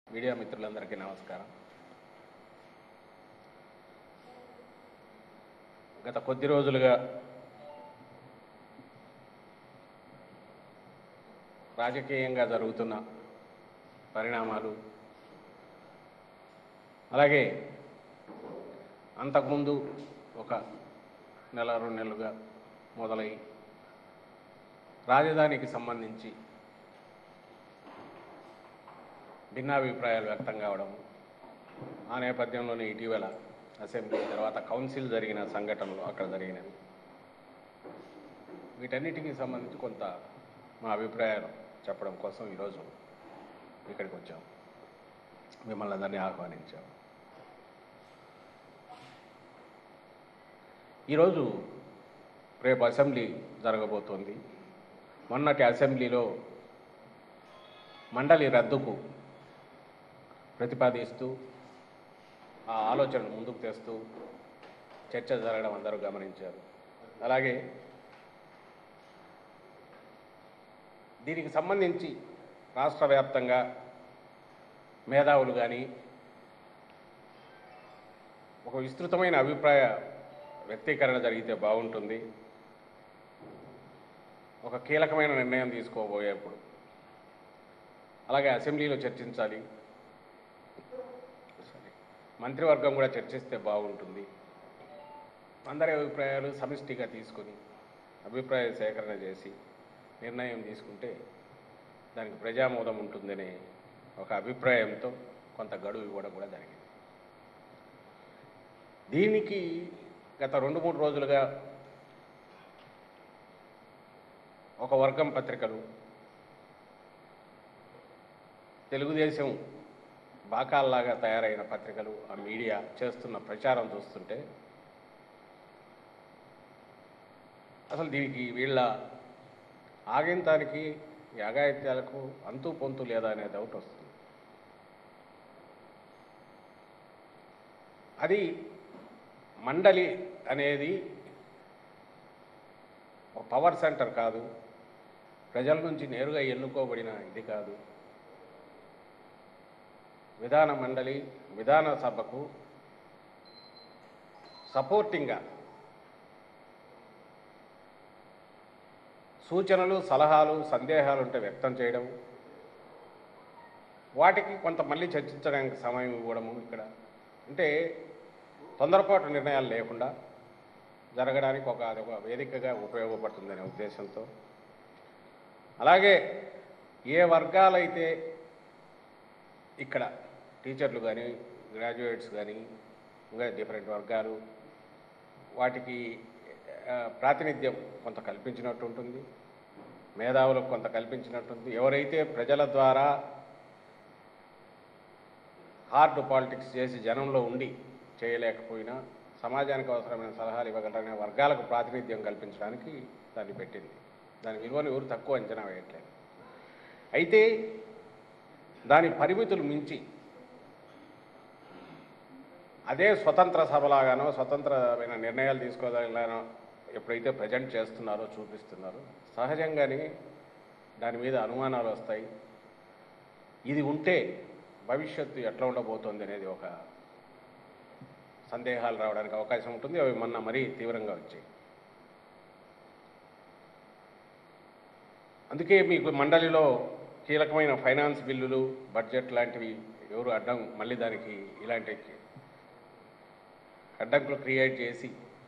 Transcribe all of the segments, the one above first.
Media మిత్రులందరికీ నమస్కారం గత కొద్ది రోజులుగా రాజకీయంగా జరుగుతున్న పరిణామాలు అలాగే అంతకుముందు ఒక నెల రెండు నెలలుగా మొదలై రాజధానికి సంబంధించి భిన్నాభిప్రాయాలు వ్యక్తం కావడం ఆ నేపథ్యంలోనే ఇటీవల అసెంబ్లీ తర్వాత కౌన్సిల్ జరిగిన సంఘటనలు అక్కడ జరిగినవి వీటన్నిటికీ సంబంధించి కొంత మా అభిప్రాయాలు చెప్పడం కోసం ఈరోజు ఇక్కడికి వచ్చాం మిమ్మల్ని అందరినీ ఆహ్వానించాం ఈరోజు రేపు అసెంబ్లీ జరగబోతోంది మొన్నటి అసెంబ్లీలో మండలి రద్దుకు ప్రతిపాదిస్తూ ఆ ఆలోచనను ముందుకు తెస్తూ చర్చ జరగడం అందరూ గమనించారు అలాగే దీనికి సంబంధించి రాష్ట్ర వ్యాప్తంగా మేధావులు కానీ ఒక విస్తృతమైన అభిప్రాయ వ్యక్తీకరణ జరిగితే బాగుంటుంది ఒక కీలకమైన నిర్ణయం తీసుకోబోయేప్పుడు అలాగే అసెంబ్లీలో చర్చించాలి సరే. మంత్రివర్గం కూడా చర్చిస్తే బాగుంటుంది అందరి అభిప్రాయాలు సమిష్టిగా తీసుకొని అభిప్రాయ సేకరణ చేసి నిర్ణయం తీసుకుంటే దానికి ప్రజామోదం ఉంటుందనే ఒక అభిప్రాయంతో కొంత గడువు ఇవ్వడం కూడా జరిగింది దీనికి గత రెండు మూడు రోజులుగా ఒక వర్గం పత్రికలు తెలుగుదేశం బాకాల్లాగా తయారైన పత్రికలు ఆ మీడియా చేస్తున్న ప్రచారం చూస్తుంటే అసలు దీనికి వీళ్ళ ఆగింతానికి ఈ అఘాయిత్యాలకు అంతు పొంతు లేదా అనే డౌట్ వస్తుంది అది మండలి అనేది ఒక పవర్ సెంటర్ కాదు ప్రజల నుంచి నేరుగా ఎన్నుకోబడిన ఇది కాదు విధాన మండలి విధాన సభకు సపోర్టింగ్గా సూచనలు సలహాలు సందేహాలు ఉంటే వ్యక్తం చేయడం వాటికి కొంత మళ్ళీ చర్చించడానికి సమయం ఇవ్వడము ఇక్కడ అంటే తొందరపాటు నిర్ణయాలు లేకుండా జరగడానికి ఒక అదొక వేదికగా ఉపయోగపడుతుందనే ఉద్దేశంతో అలాగే ఏ వర్గాలైతే ఇక్కడ టీచర్లు కానీ గ్రాడ్యుయేట్స్ కానీ ఇంకా డిఫరెంట్ వర్గాలు వాటికి ఆ, ప్రాతినిధ్యం కొంత కల్పించినట్టు ఉంటుంది మేధావులకు కొంత కల్పించినట్టుంది ఎవరైతే ప్రజల ద్వారా హార్డ్ పాలిటిక్స్ చేసి జనంలో ఉండి చేయలేకపోయినా సమాజానికి అవసరమైన సలహాలు ఇవ్వగలరనే వర్గాలకు ప్రాతినిధ్యం కల్పించడానికి దాన్ని పెట్టింది దాని విలువను ఎవరు తక్కువ అంచనా వేయట్లేదు అయితే దాని పరిమితులు మించి అదే స్వతంత్ర సభలాగానో స్వతంత్రమైన నిర్ణయాలు తీసుకోగలగానో ఎప్పుడైతే ప్రజెంట్ చేస్తున్నారో చూపిస్తున్నారో సహజంగానే దాని మీద అనుమానాలు వస్తాయి ఇది ఉంటే భవిష్యత్తు ఎట్లా ఉండబోతోంది అనేది ఒక సందేహాలు రావడానికి అవకాశం ఉంటుంది అవి మొన్న మరీ తీవ్రంగా వచ్చాయి అందుకే మీకు మండలిలో కీలకమైన ఫైనాన్స్ బిల్లులు బడ్జెట్ లాంటివి ఎవరు అడ్డం మళ్ళీ దానికి ఇలాంటి అడ్డంకులు క్రియేట్ చేసి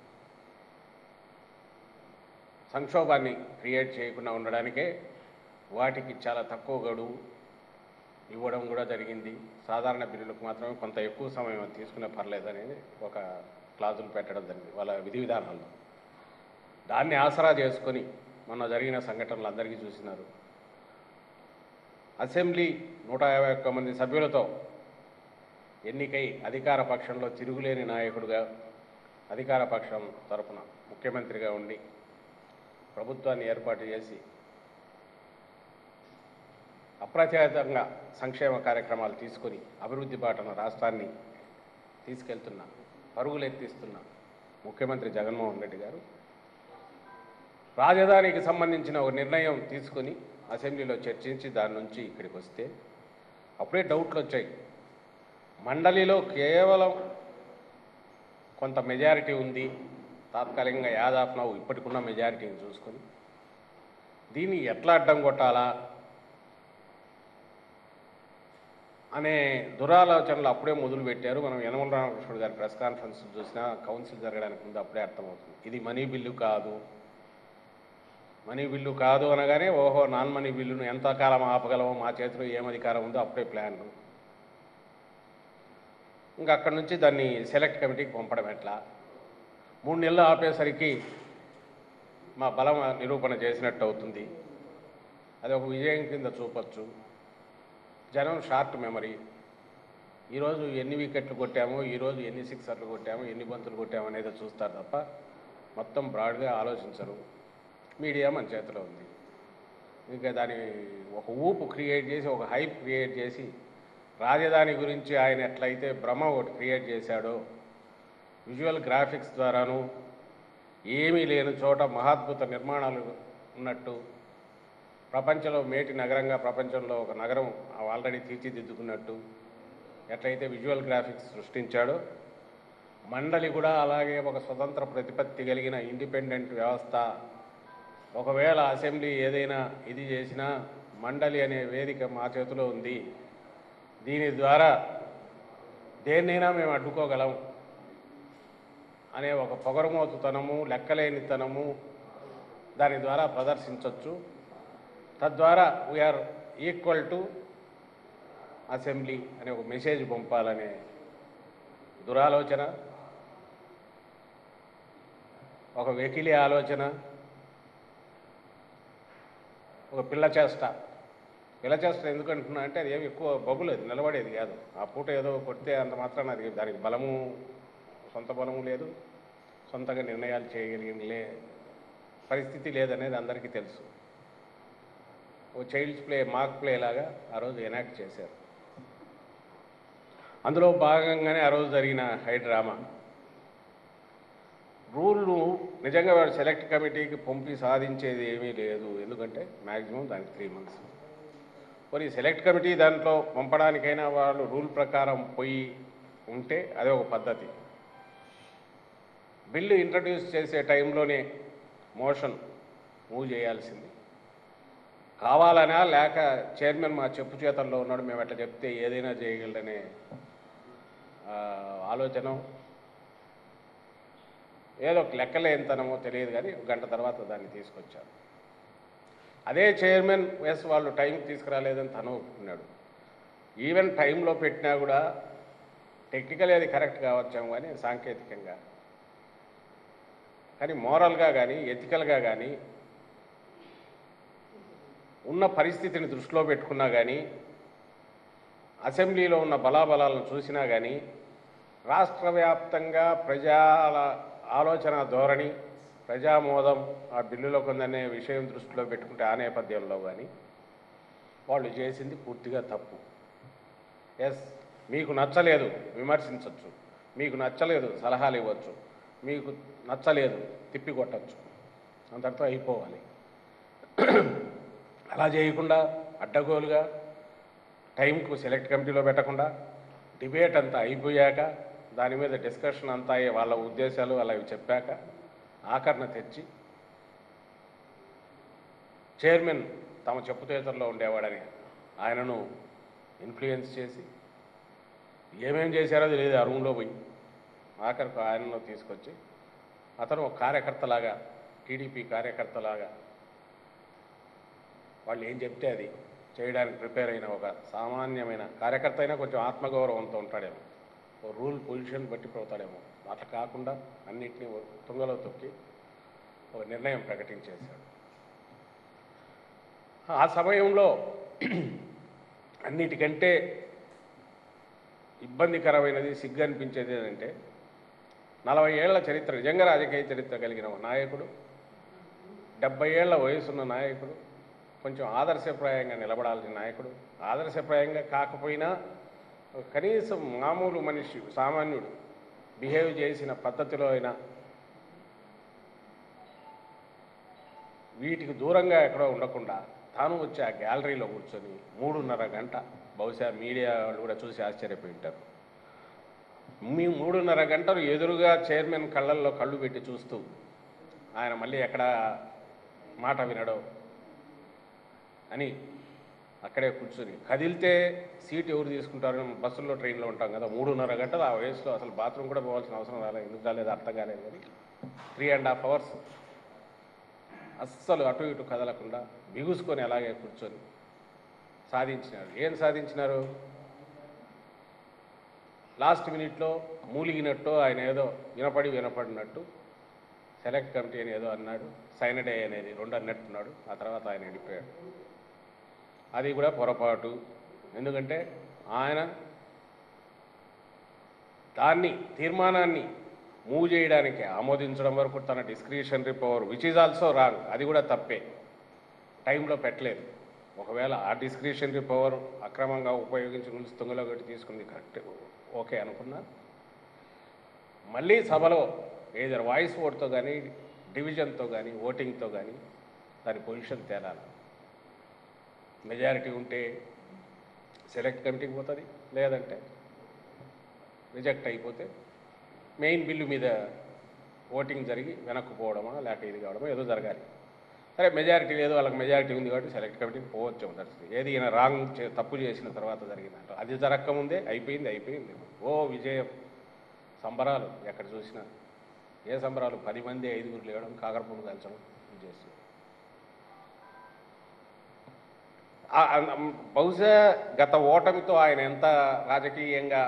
సంక్షోభాన్ని క్రియేట్ చేయకుండా ఉండడానికే వాటికి చాలా తక్కువ గడువు ఇవ్వడం కూడా జరిగింది సాధారణ బిల్లులకు మాత్రమే కొంత ఎక్కువ సమయం తీసుకునే పర్లేదు అనేది ఒక క్లాజులు పెట్టడం జరిగింది వాళ్ళ విధి విధానాల్లో దాన్ని ఆసరా చేసుకొని మొన్న జరిగిన సంఘటనలు అందరికీ చూసినారు అసెంబ్లీ నూట యాభై ఒక్క మంది సభ్యులతో ఎన్నికై అధికార పక్షంలో తిరుగులేని నాయకుడుగా అధికార పక్షం తరపున ముఖ్యమంత్రిగా ఉండి ప్రభుత్వాన్ని ఏర్పాటు చేసి అప్రత్యాతంగా సంక్షేమ కార్యక్రమాలు తీసుకొని అభివృద్ధి బాటన రాష్ట్రాన్ని తీసుకెళ్తున్న పరుగులెత్తిస్తున్న ముఖ్యమంత్రి జగన్మోహన్ రెడ్డి గారు రాజధానికి సంబంధించిన ఒక నిర్ణయం తీసుకొని అసెంబ్లీలో చర్చించి దాని నుంచి ఇక్కడికి వస్తే అప్పుడే డౌట్లు వచ్చాయి మండలిలో కేవలం కొంత మెజారిటీ ఉంది తాత్కాలికంగా యాదాప్నవు ఇప్పటికున్న మెజారిటీని చూసుకొని దీన్ని ఎట్లా అడ్డం కొట్టాలా అనే దురాలోచనలు అప్పుడే మొదలు పెట్టారు మనం యనమల రామకృష్ణుడు గారి ప్రెస్ కాన్ఫరెన్స్ చూసినా కౌన్సిల్ జరగడానికి ముందు అప్పుడే అర్థమవుతుంది ఇది మనీ బిల్లు కాదు మనీ బిల్లు కాదు అనగానే ఓహో నాన్ మనీ బిల్లును ఎంతకాలం ఆపగలమో మా చేతిలో ఏం అధికారం ఉందో అప్పుడే ప్లాన్ ఇంకా అక్కడి నుంచి దాన్ని సెలెక్ట్ కమిటీకి పంపడం ఎట్లా మూడు నెలలు ఆపేసరికి మా బలం నిరూపణ చేసినట్టు అవుతుంది అది ఒక విజయం కింద చూపొచ్చు జనం షార్ట్ మెమరీ ఈరోజు ఎన్ని వికెట్లు కొట్టాము ఈరోజు ఎన్ని సిక్సర్లు కొట్టాము ఎన్ని బంతులు కొట్టాము అనేది చూస్తారు తప్ప మొత్తం బ్రాడ్గా ఆలోచించరు మీడియా మన చేతిలో ఉంది ఇంకా దాని ఒక ఊపు క్రియేట్ చేసి ఒక హైప్ క్రియేట్ చేసి రాజధాని గురించి ఆయన ఎట్లయితే భ్రమ ఒకటి క్రియేట్ చేశాడో విజువల్ గ్రాఫిక్స్ ద్వారాను ఏమీ లేని చోట మహాద్భుత నిర్మాణాలు ఉన్నట్టు ప్రపంచంలో మేటి నగరంగా ప్రపంచంలో ఒక నగరం ఆల్రెడీ తీర్చిదిద్దుకున్నట్టు ఎట్లయితే విజువల్ గ్రాఫిక్స్ సృష్టించాడో మండలి కూడా అలాగే ఒక స్వతంత్ర ప్రతిపత్తి కలిగిన ఇండిపెండెంట్ వ్యవస్థ ఒకవేళ అసెంబ్లీ ఏదైనా ఇది చేసినా మండలి అనే వేదిక మా చేతిలో ఉంది దీని ద్వారా దేన్నైనా మేము అడ్డుకోగలం అనే ఒక పొగరుమోతుతనము లెక్కలేనితనము దాని ద్వారా ప్రదర్శించవచ్చు తద్వారా వీఆర్ ఈక్వల్ టు అసెంబ్లీ అనే ఒక మెసేజ్ పంపాలనే దురాలోచన ఒక వెకిలి ఆలోచన ఒక పిల్ల చేష్ట పిల్ల చేష్ట ఎందుకు అంటున్నా అంటే అది ఏమి ఎక్కువ బబులేదు నిలబడేది కాదు ఆ పూట ఏదో కొడితే అంత మాత్రాన అది దానికి బలము సొంత బలము లేదు సొంతంగా నిర్ణయాలు చేయగలిగిన లే పరిస్థితి లేదనేది అందరికీ తెలుసు ఓ చైల్డ్స్ ప్లే మాక్ ప్లే లాగా ఆ రోజు ఎనాక్ట్ చేశారు అందులో భాగంగానే ఆ రోజు జరిగిన హై డ్రామా రూల్ను నిజంగా వాడు సెలెక్ట్ కమిటీకి పంపి సాధించేది ఏమీ లేదు ఎందుకంటే మ్యాక్సిమం దానికి త్రీ మంత్స్ మరి సెలెక్ట్ కమిటీ దాంట్లో పంపడానికైనా వాళ్ళు రూల్ ప్రకారం పోయి ఉంటే అదే ఒక పద్ధతి బిల్లు ఇంట్రడ్యూస్ చేసే టైంలోనే మోషన్ మూవ్ చేయాల్సింది కావాలనా లేక చైర్మన్ మా చెప్పు చేతల్లో ఉన్నాడు మేము ఎట్లా చెప్తే ఏదైనా చేయగలడనే ఆ, ఆలోచన ఏదో ఒక లెక్కలేనితనమో తెలియదు కానీ ఒక గంట తర్వాత దాన్ని తీసుకొచ్చారు అదే చైర్మన్ ఎస్ వాళ్ళు టైంకి తీసుకురాలేదని తను ఒప్పుకున్నాడు ఈవెన్ టైంలో పెట్టినా కూడా టెక్నికల్ అది కరెక్ట్ కావచ్చాము కానీ సాంకేతికంగా కానీ మోరల్గా కానీ ఎథికల్గా కానీ ఉన్న పరిస్థితిని దృష్టిలో పెట్టుకున్నా కానీ అసెంబ్లీలో ఉన్న బలాబలాలను చూసినా కానీ రాష్ట్ర వ్యాప్తంగా ప్రజల ఆలోచన ధోరణి ప్రజామోదం ఆ బిల్లులో కొందనే విషయం దృష్టిలో పెట్టుకుంటే ఆ నేపథ్యంలో కానీ వాళ్ళు చేసింది పూర్తిగా తప్పు ఎస్ మీకు నచ్చలేదు విమర్శించవచ్చు మీకు నచ్చలేదు సలహాలు ఇవ్వచ్చు మీకు నచ్చలేదు తిప్పి కొట్టచ్చు అంతటితో అయిపోవాలి అలా చేయకుండా అడ్డగోలుగా టైంకు సెలెక్ట్ కమిటీలో పెట్టకుండా డిబేట్ అంతా అయిపోయాక దాని మీద డిస్కషన్ అంతా అయ్యి వాళ్ళ ఉద్దేశాలు అలా ఇవి చెప్పాక ఆకరణ తెచ్చి చైర్మన్ తమ చెప్పుతేతల్లో ఉండేవాడని ఆయనను ఇన్ఫ్లుయెన్స్ చేసి ఏమేం చేశారో తెలియదు ఆ రూమ్లో పోయి ఆఖరికి ఆయనలో తీసుకొచ్చి అతను ఒక కార్యకర్తలాగా టీడీపీ కార్యకర్తలాగా వాళ్ళు ఏం చెప్తే అది చేయడానికి ప్రిపేర్ అయిన ఒక సామాన్యమైన కార్యకర్త అయినా కొంచెం ఆత్మగౌరవంతో ఉంటాడేమో ఓ రూల్ పొజిషన్ బట్టి పోతాడేమో అట్లా కాకుండా అన్నిటినీ ఓ తుంగలో తొక్కి ఒక నిర్ణయం ప్రకటించేశాడు ఆ సమయంలో అన్నిటికంటే ఇబ్బందికరమైనది సిగ్గు అనిపించేది ఏంటంటే నలభై ఏళ్ల చరిత్ర నిజంగా రాజకీయ చరిత్ర కలిగిన ఒక నాయకుడు డెబ్బై ఏళ్ల వయసున్న నాయకుడు కొంచెం ఆదర్శప్రాయంగా నిలబడాల్సిన నాయకుడు ఆదర్శప్రాయంగా కాకపోయినా కనీసం మామూలు మనిషి సామాన్యుడు బిహేవ్ చేసిన పద్ధతిలో అయినా వీటికి దూరంగా ఎక్కడో ఉండకుండా తాను వచ్చి ఆ గ్యాలరీలో కూర్చొని మూడున్నర గంట బహుశా మీడియా వాళ్ళు కూడా చూసి ఆశ్చర్యపోయి ఉంటారు మీ మూడున్నర గంటలు ఎదురుగా చైర్మన్ కళ్ళల్లో కళ్ళు పెట్టి చూస్తూ ఆయన మళ్ళీ ఎక్కడ మాట వినడో అని అక్కడే కూర్చొని కదిలితే సీట్ ఎవరు తీసుకుంటారు బస్సుల్లో ట్రైన్లో ఉంటాం కదా మూడున్నర గంటలు ఆ వయసులో అసలు బాత్రూమ్ కూడా పోవాల్సిన అవసరం రాలేదు ఎందుకు రాలేదు అర్థం కాలేదు కానీ త్రీ అండ్ హాఫ్ అవర్స్ అస్సలు అటు ఇటు కదలకుండా బిగుసుకొని అలాగే కూర్చొని సాధించినారు ఏం సాధించినారు లాస్ట్ మినిట్లో మూలిగినట్టు ఆయన ఏదో వినపడి వినపడినట్టు సెలెక్ట్ కమిటీ అని ఏదో అన్నాడు సైనడే అనేది రెండు అన్నట్టున్నాడు ఆ తర్వాత ఆయన వెళ్ళిపోయాడు అది కూడా పొరపాటు ఎందుకంటే ఆయన దాన్ని తీర్మానాన్ని మూవ్ చేయడానికి ఆమోదించడం వరకు తన discretionary power which is also wrong అది కూడా తప్పే టైంలో పెట్టలేదు ఒకవేళ ఆ డిస్క్రిషనరీ పవర్ అక్రమంగా ఉపయోగించి ముందు తుంగలో కట్టి తీసుకుంది కరెక్ట్ ఓకే అనుకున్నా మళ్ళీ సభలో ఏదర్ వాయిస్ ఓట్తో కానీ డివిజన్తో కానీ ఓటింగ్తో కానీ దాని పొజిషన్ తేలాలి మెజారిటీ ఉంటే సెలెక్ట్ కమిటీకి పోతుంది లేదంటే రిజెక్ట్ అయిపోతే మెయిన్ బిల్లు మీద ఓటింగ్ జరిగి వెనక్కు పోవడమా లేక ఇది కావడమా ఏదో జరగాలి సరే మెజారిటీ లేదు వాళ్ళకి మెజారిటీ ఉంది కాబట్టి సెలెక్ట్ కమిటీకి పోవచ్చు దర్శనం ఏది ఈయన రాంగ్ చే- తప్పు చేసిన తర్వాత జరిగిందంట అది జరగకముందే అయిపోయింది అయిపోయింది ఓ విజయం సంబరాలు ఎక్కడ చూసినా ఏ సంబరాలు పది మంది ఐదుగురు లేవడం కాకరపూలు కాల్చడం ఇది చేస్తున్నారు ఆ- ఆ- బహుశా గత ఓటమితో ఆయన ఎంత రాజకీయంగా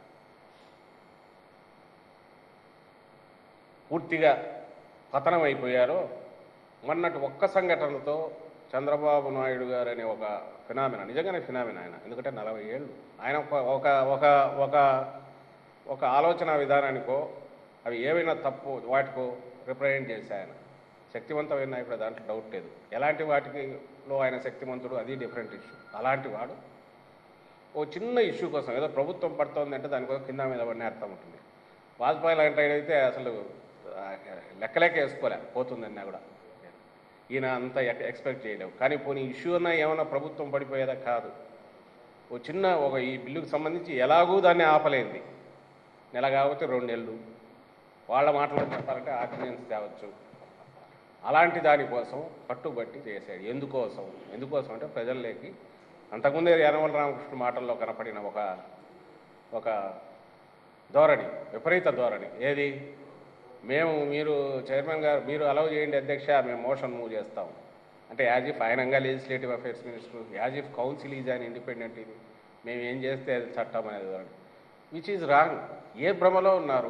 పూర్తిగా పతనం అయిపోయారో మొన్నటి ఒక్క సంఘటనతో చంద్రబాబు నాయుడు గారు అనే ఒక ఫినామిన నిజంగానే ఫినామిన ఆయన ఎందుకంటే నలభై ఏళ్ళు ఆయన ఒక ఒక ఒక ఒక ఒక ఆలోచన విధానానికో అవి ఏవైనా తప్పు వాటికో రిప్రజెంట్ చేశాయి ఆయన శక్తివంతమైన నాయకుడు దాంట్లో డౌట్ లేదు ఎలాంటి వాటికిలో ఆయన శక్తివంతుడు అది డిఫరెంట్ ఇష్యూ అలాంటి వాడు ఓ చిన్న ఇష్యూ కోసం ఏదో ప్రభుత్వం పడుతోంది అంటే దానికోసం కింద మీద పడిన అర్థం ఉంటుంది వాజ్పేయి లాంటి ఆయన అయితే అసలు ఆ, లెక్కలేక వేసుకోలే పోతుందన్నా కూడా ఈయన అంత ఎక్- ఎక్స్పెక్ట్ చేయలేవు కానీ పోనీ ఇష్యూ అన్నా ఏమన్నా ప్రభుత్వం పడిపోయేదా కాదు ఓ చిన్న ఒక ఈ బిల్లుకు సంబంధించి ఎలాగూ దాన్ని ఆపలేంది నెల కాబట్టి రెండు నెలలు వాళ్ళ మాటలో చెప్పాలంటే ఆర్డినెన్స్ తేవచ్చు అలాంటి దానికోసం పట్టుబట్టి చేశాడు ఎందుకోసం ఎందుకోసం అంటే ప్రజల్లోకి అంతకుముందే యనమల రామకృష్ణ మాటల్లో కనపడిన ఒక ఒక ధోరణి విపరీత ధోరణి ఏది మేము మీరు చైర్మన్ గారు మీరు అలౌ చేయండి అధ్యక్ష మేము మోషన్ మూవ్ చేస్తాం అంటే యాజ్ ఇఫ్ ఆయనంగా legislative affairs minister as if council is అని ఇండిపెండెంట్ ఇది మేము ఏం చేస్తే అది చట్టం అనేది ధోరణి విచ్ ఈజ్ రాంగ్ ఏ భ్రమలో ఉన్నారు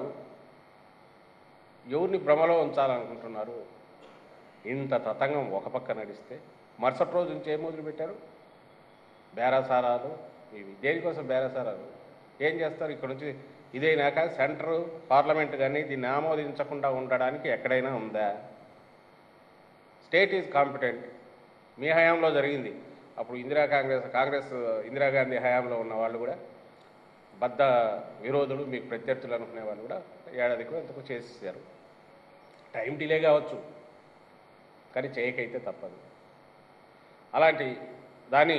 ఎవరిని భ్రమలో ఉంచాలనుకుంటున్నారు ఇంత తతంగం ఒక పక్క నడిస్తే మరుసటి రోజు నుంచి ఏం మొదలుపెట్టారు బేరసారాలు ఇవి దేనికోసం బేరసారాలు ఏం చేస్తారు ఇక్కడ నుంచి ఇదైనాక సెంటర్ పార్లమెంట్ కానీ దీన్ని ఆమోదించకుండా ఉండడానికి ఎక్కడైనా ఉందా స్టేట్ ఈజ్ కాంపిటెంట్ మీ హయాంలో జరిగింది అప్పుడు ఇందిరా కాంగ్రెస్ కాంగ్రెస్ ఇందిరాగాంధీ హయాంలో ఉన్న వాళ్ళు కూడా బద్ద విరోధులు మీకు ప్రత్యర్థులు అనుకునే వాళ్ళు కూడా ఏడాదికి ఎంతకు చేసేసారు టైం డిలే కావచ్చు కానీ చేయకైతే తప్పదు అలాంటి దాన్ని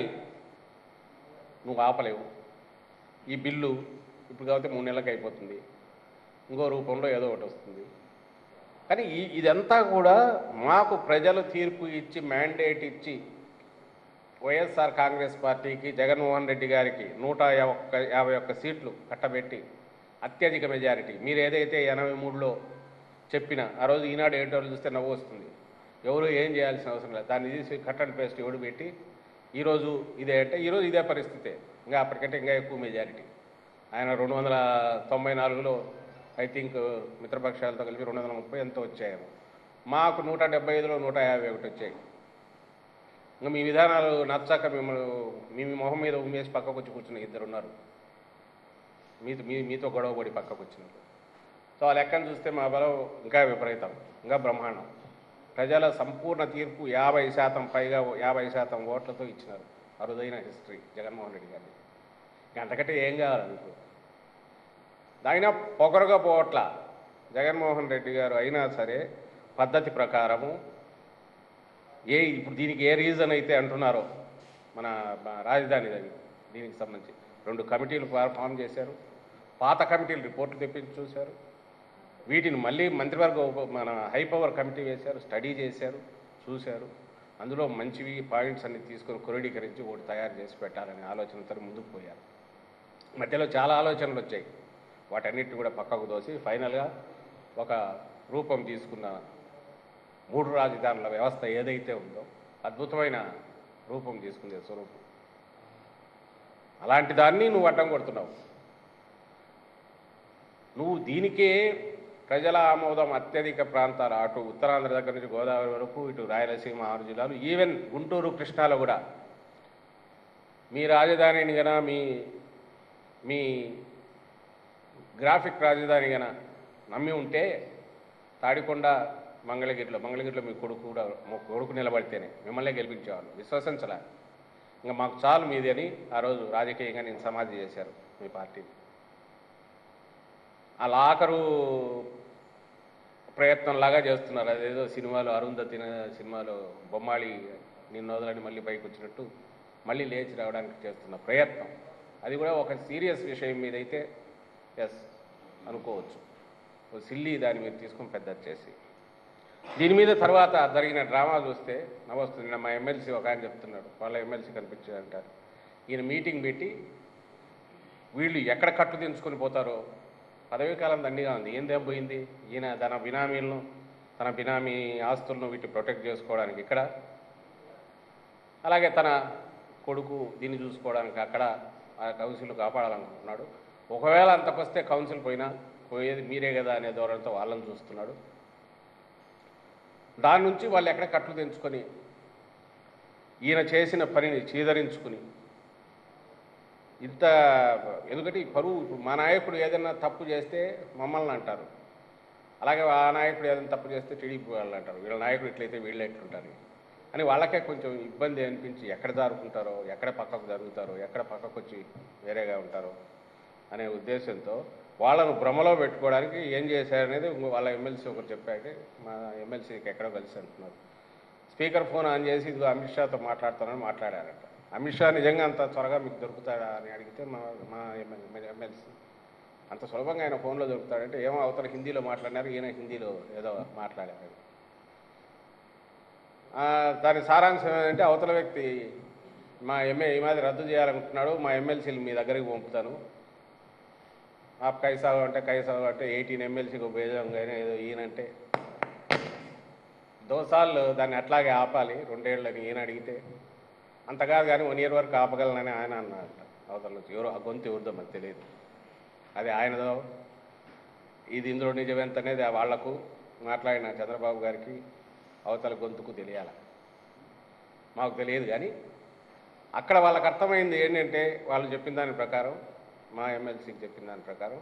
నువ్వు ఆపలేవు ఈ బిల్లు ఇప్పుడు కాబట్టి మూడు నెలలకు అయిపోతుంది ఇంకో రూపంలో ఏదో ఒకటి వస్తుంది కానీ ఈ ఇదంతా కూడా మాకు ప్రజలు తీర్పు ఇచ్చి మ్యాండేట్ ఇచ్చి వైఎస్ఆర్ కాంగ్రెస్ పార్టీకి జగన్మోహన్ రెడ్డి గారికి నూట ఒక్క యాభై ఒక్క సీట్లు కట్టబెట్టి అత్యధిక మెజారిటీ మీరు ఏదైతే ఎనభై మూడులో చెప్పిన ఆ రోజు ఈనాడు ఏంటో చూస్తే నవ్వు వస్తుంది ఎవరు ఏం చేయాల్సిన అవసరం లేదు దాన్ని తీసి కట్ అండ్ పేస్ట్ ఎవడు పెట్టి ఈరోజు ఇదే అంటే ఈరోజు ఇదే పరిస్థితే ఇంకా అప్పటికంటే ఇంకా ఎక్కువ మెజారిటీ ఆయన రెండు వందల తొంభై నాలుగులో ఐ థింక్ మిత్రపక్షాలతో కలిపి రెండు వందల ముప్పై ఎంతో వచ్చాయేమో మాకు నూట డెబ్బై ఐదులో నూట యాభై ఒకటి వచ్చాయి ఇంకా మీ విధానాలు నచ్చాక మిమ్మల్ని మీ మీ మొహం మీద ఉమ్మేసి పక్కకు వచ్చి కూర్చున్న ఇద్దరు ఉన్నారు మీతో మీ మీతో గొడవ పడి పక్కకు వచ్చినట్టు సో ఆ లెక్కను చూస్తే మా బలం ఇంకా విపరీతం ఇంకా బ్రహ్మాండం ప్రజల సంపూర్ణ తీర్పు యాభై శాతం పైగా యాభై శాతం ఓట్లతో ఇచ్చినారు అరుదైన హిస్టరీ జగన్మోహన్ రెడ్డి గారిని ఇంక అంతకంటే ఏం కావాలి మీకు అయినా పొగరుగా పోవట్ల జగన్మోహన్ రెడ్డి గారు అయినా సరే పద్ధతి ప్రకారము ఏ ఇప్పుడు దీనికి ఏ రీజన్ అయితే అంటున్నారో మన మన రాజధాని దాని దీనికి సంబంధించి రెండు కమిటీలు ఫా- ఫామ్ చేశారు పాత కమిటీలు రిపోర్ట్లు తెప్పించి చూశారు వీటిని మళ్ళీ మంత్రివర్గ ఉప- మన హై పవర్ కమిటీ వేశారు స్టడీ చేశారు చూశారు అందులో మంచివి పాయింట్స్ అన్ని తీసుకొని క్రోడీకరించి ఒకటి తయారు చేసి పెట్టాలనే ఆలోచనతో ముందుకు పోయారు మధ్యలో చాలా ఆలోచనలు వచ్చాయి వాటన్నిటిని కూడా పక్కకు దోసి ఫైనల్గా ఒక రూపం తీసుకున్న మూడు రాజధానుల వ్యవస్థ ఏదైతే ఉందో అద్భుతమైన రూపం తీసుకుంది స్వరూపం అలాంటి దాన్ని నువ్వు అడ్డం కొడుతున్నావు నువ్వు దీనికే ప్రజల ఆమోదం అత్యధిక ప్రాంతాలు అటు ఉత్తరాంధ్ర దగ్గర నుంచి గోదావరి వరకు ఇటు రాయలసీమ ఆరు జిల్లాలు ఈవెన్ గుంటూరు కృష్ణాలో కూడా మీ రాజధానిని గన మీ మీ గ్రాఫిక్ రాజధాని గన నమ్మి ఉంటే తాడికొండ మంగళగిరిలో మంగళగిరిలో మీ కొడుకు కూడా మా కొడుకు నిలబడితేనే మిమ్మల్ని గెలిపించేవాళ్ళు విశ్వసించలే ఇంకా మాకు చాలు మీది అని ఆ రోజు రాజకీయంగా నేను సమాధి చేశారు మీ పార్టీ ఆ ఆఖరు ప్రయత్నంలాగా చేస్తున్నారు అదేదో సినిమాలో అరుంధతి సినిమాలో బొమ్మాళి నిన్ను వదలని మళ్ళీ పైకి వచ్చినట్టు మళ్ళీ లేచి రావడానికి చేస్తున్న ప్రయత్నం అది కూడా ఒక సీరియస్ విషయం మీద అయితే ఎస్ అనుకోవచ్చు ఓ సిల్లి దాని మీద తీసుకొని పెద్ద చేసి దీని మీద తర్వాత జరిగిన డ్రామా చూస్తే నవ్వొస్తుంది నిన్న మా ఎమ్మెల్సీ ఒక ఆయన చెప్తున్నాడు వాళ్ళ ఎమ్మెల్సీ కనిపించారంటారు ఈయన మీటింగ్ పెట్టి వీళ్ళు ఎక్కడ కట్టు దించుకొని పోతారో పదవీ కాలం దండిగా ఉంది ఏందేం పోయింది ఈయన తన బినామీలను తన బినామీ ఆస్తులను వీటిని ప్రొటెక్ట్ చేసుకోవడానికి ఇక్కడ అలాగే తన కొడుకు దీన్ని చూసుకోవడానికి అక్కడ ఆ కౌన్సిల్ కాపాడాలనుకుంటున్నాడు ఒకవేళ అంతకొస్తే కౌన్సిల్ పోయినా పోయేది మీరే కదా అనే ధోరణితో వాళ్ళని చూస్తున్నాడు దాని నుంచి వాళ్ళు ఎక్కడ కట్లు తెంచుకొని ఈయన చేసిన పనిని చీదరించుకుని ఇంత ఎందుకంటే ఈ పరువు ఇప్పుడు మా నాయకుడు ఏదైనా తప్పు చేస్తే మమ్మల్ని అంటారు అలాగే ఆ నాయకుడు ఏదైనా తప్పు చేస్తే టీడీపీ వాళ్ళు అంటారు వీళ్ళ నాయకుడు ఇట్లయితే వీళ్ళు ఎట్లుంటారు అని వాళ్ళకే కొంచెం ఇబ్బంది అనిపించి ఎక్కడ జారుకుంటారో ఎక్కడ పక్కకు జరుగుతారో ఎక్కడ పక్కకు వచ్చి వేరేగా ఉంటారో అనే ఉద్దేశంతో వాళ్ళను భ్రమలో పెట్టుకోవడానికి ఏం చేశారనేది ఇంకో వాళ్ళ ఎమ్మెల్సీ ఒకరు చెప్పాక మా ఎమ్మెల్సీకి ఎక్కడో కలిసి అంటున్నారు స్పీకర్ ఫోన్ ఆన్ చేసి ఇదిగో అమిత్ షాతో మాట్లాడుతానని మాట్లాడారట అమిత్ షా నిజంగా అంత త్వరగా మీకు దొరుకుతాడా అని అడిగితే మా మా ఎమ్మెల్సీ అంత సులభంగా ఆయన ఫోన్లో దొరుకుతాడంటే ఏమో అవతల హిందీలో మాట్లాడినారు ఈయన హిందీలో ఏదో మాట్లాడారు ఆ, దాని సారాంశం ఏంటంటే అవతల వ్యక్తి మా ఎంఏ ఈ మాది రద్దు చేయాలనుకుంటున్నాడు మా ఎమ్మెల్సీలు మీ దగ్గరికి పంపుతాను ఆప్ కైసాగు అంటే కైసాగు అంటే ఎయిటీన్ ఎమ్మెల్సీకి ఉపయోగంగానే ఏదో ఈయనంటే దోసార్లు దాన్ని అట్లాగే ఆపాలి రెండేళ్ళని ఈయన అడిగితే అంత కాదు కానీ వన్ ఇయర్ వరకు ఆపగలనని ఆయన అన్నాడట అవతల నుంచి ఎవరో ఆ గొంతు ఎవరిదో మనకు తెలియదు అది ఆయనదో ఇది ఇందులో నిజమెంత అనేది ఆ వాళ్లకు మాట్లాడిన చంద్రబాబు గారికి అవతల గొంతుకు తెలియాలి మాకు తెలియదు కానీ అక్కడ వాళ్ళకి అర్థమైంది ఏంటంటే వాళ్ళు చెప్పిన దాని ప్రకారం మా ఎమ్మెల్సీకి చెప్పిన దాని ప్రకారం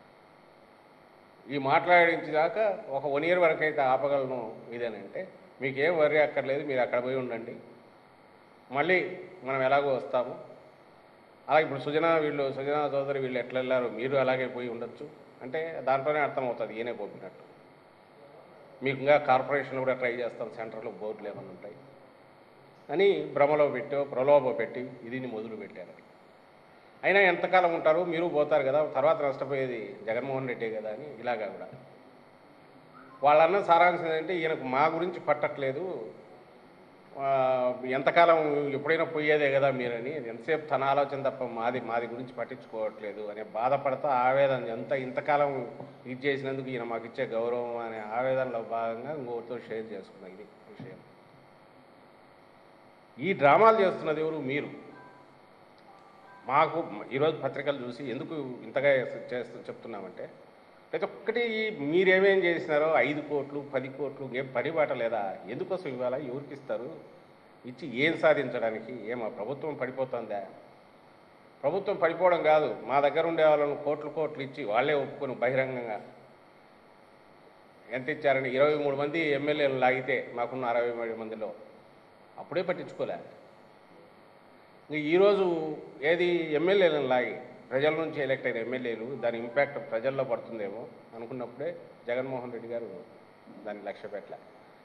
ఈ మాట్లాడించాక ఒక వన్ ఇయర్ వరకు అయితే ఆపగలను ఇదేనంటే మీకు ఏం వరి అక్కర్లేదు మీరు అక్కడ పోయి ఉండండి మళ్ళీ మనం ఎలాగో వస్తాము అలాగే ఇప్పుడు సుజనా వీళ్ళు సుజనా చౌదరి వీళ్ళు ఎట్లా వెళ్ళారో మీరు అలాగే పోయి ఉండొచ్చు అంటే దాంట్లోనే అర్థమవుతుంది ఈయనే పోపినట్టు మీకు ఇంకా కార్పొరేషన్ కూడా ట్రై చేస్తాం సెంటర్లో బోర్డులు ఏమైనా ఉంటాయి అని భ్రమలో పెట్టో ప్రలోభ పెట్టి ఇది మొదలు పెట్టారు అయినా ఎంతకాలం ఉంటారు మీరు పోతారు కదా తర్వాత నష్టపోయేది జగన్మోహన్ రెడ్డే కదా అని ఇలాగా కూడా వాళ్ళన్న సారాంశం ఏంటంటే ఈయనకు మా గురించి పట్టట్లేదు ఆ, ఎంతకాలం ఎప్పుడైనా పోయేదే కదా మీరని ఎంతసేపు తన ఆలోచన తప్ప మాది మాది గురించి పట్టించుకోవట్లేదు అనే బాధపడతా ఆవేదన ఎంత ఇంతకాలం ఇది చేసినందుకు ఈయన మాకు ఇచ్చే గౌరవం అనే ఆవేదనలో భాగంగా ఇంకొకరితో షేర్ చేసుకున్నాం ఇది విషయం ఈ డ్రామాలు చేస్తున్నది ఎవరు మీరు మాకు ఈరోజు పత్రికలు చూసి ఎందుకు ఇంతగా చేస్తూ చెప్తున్నామంటే ప్రతి ఒక్కటి మీరేమేం చేసినారో ఐదు కోట్లు పది కోట్లు ఏం పని బాట లేదా ఎందుకోసం ఇవ్వాలా ఎవరికి ఇస్తారు ఇచ్చి ఏం సాధించడానికి ఏమో ప్రభుత్వం పడిపోతుందా ప్రభుత్వం పడిపోవడం కాదు మా దగ్గర ఉండే వాళ్ళను కోట్లు కోట్లు ఇచ్చి వాళ్ళే ఒప్పుకొని బహిరంగంగా ఎంత ఇచ్చారని ఇరవై మూడు మంది ఎమ్మెల్యేలు లాగితే మాకున్న అరవై మూడు మందిలో అప్పుడే పట్టించుకోలే ఇంక ఈరోజు ఏది ఎమ్మెల్యేలను లాగి ప్రజల నుంచి ఎలక్ట్ అయిన ఎమ్మెల్యేలు దాని ఇంపాక్ట్ ప్రజల్లో పడుతుందేమో అనుకున్నప్పుడే జగన్మోహన్ రెడ్డి గారు దాన్ని లక్ష్య పెట్టలే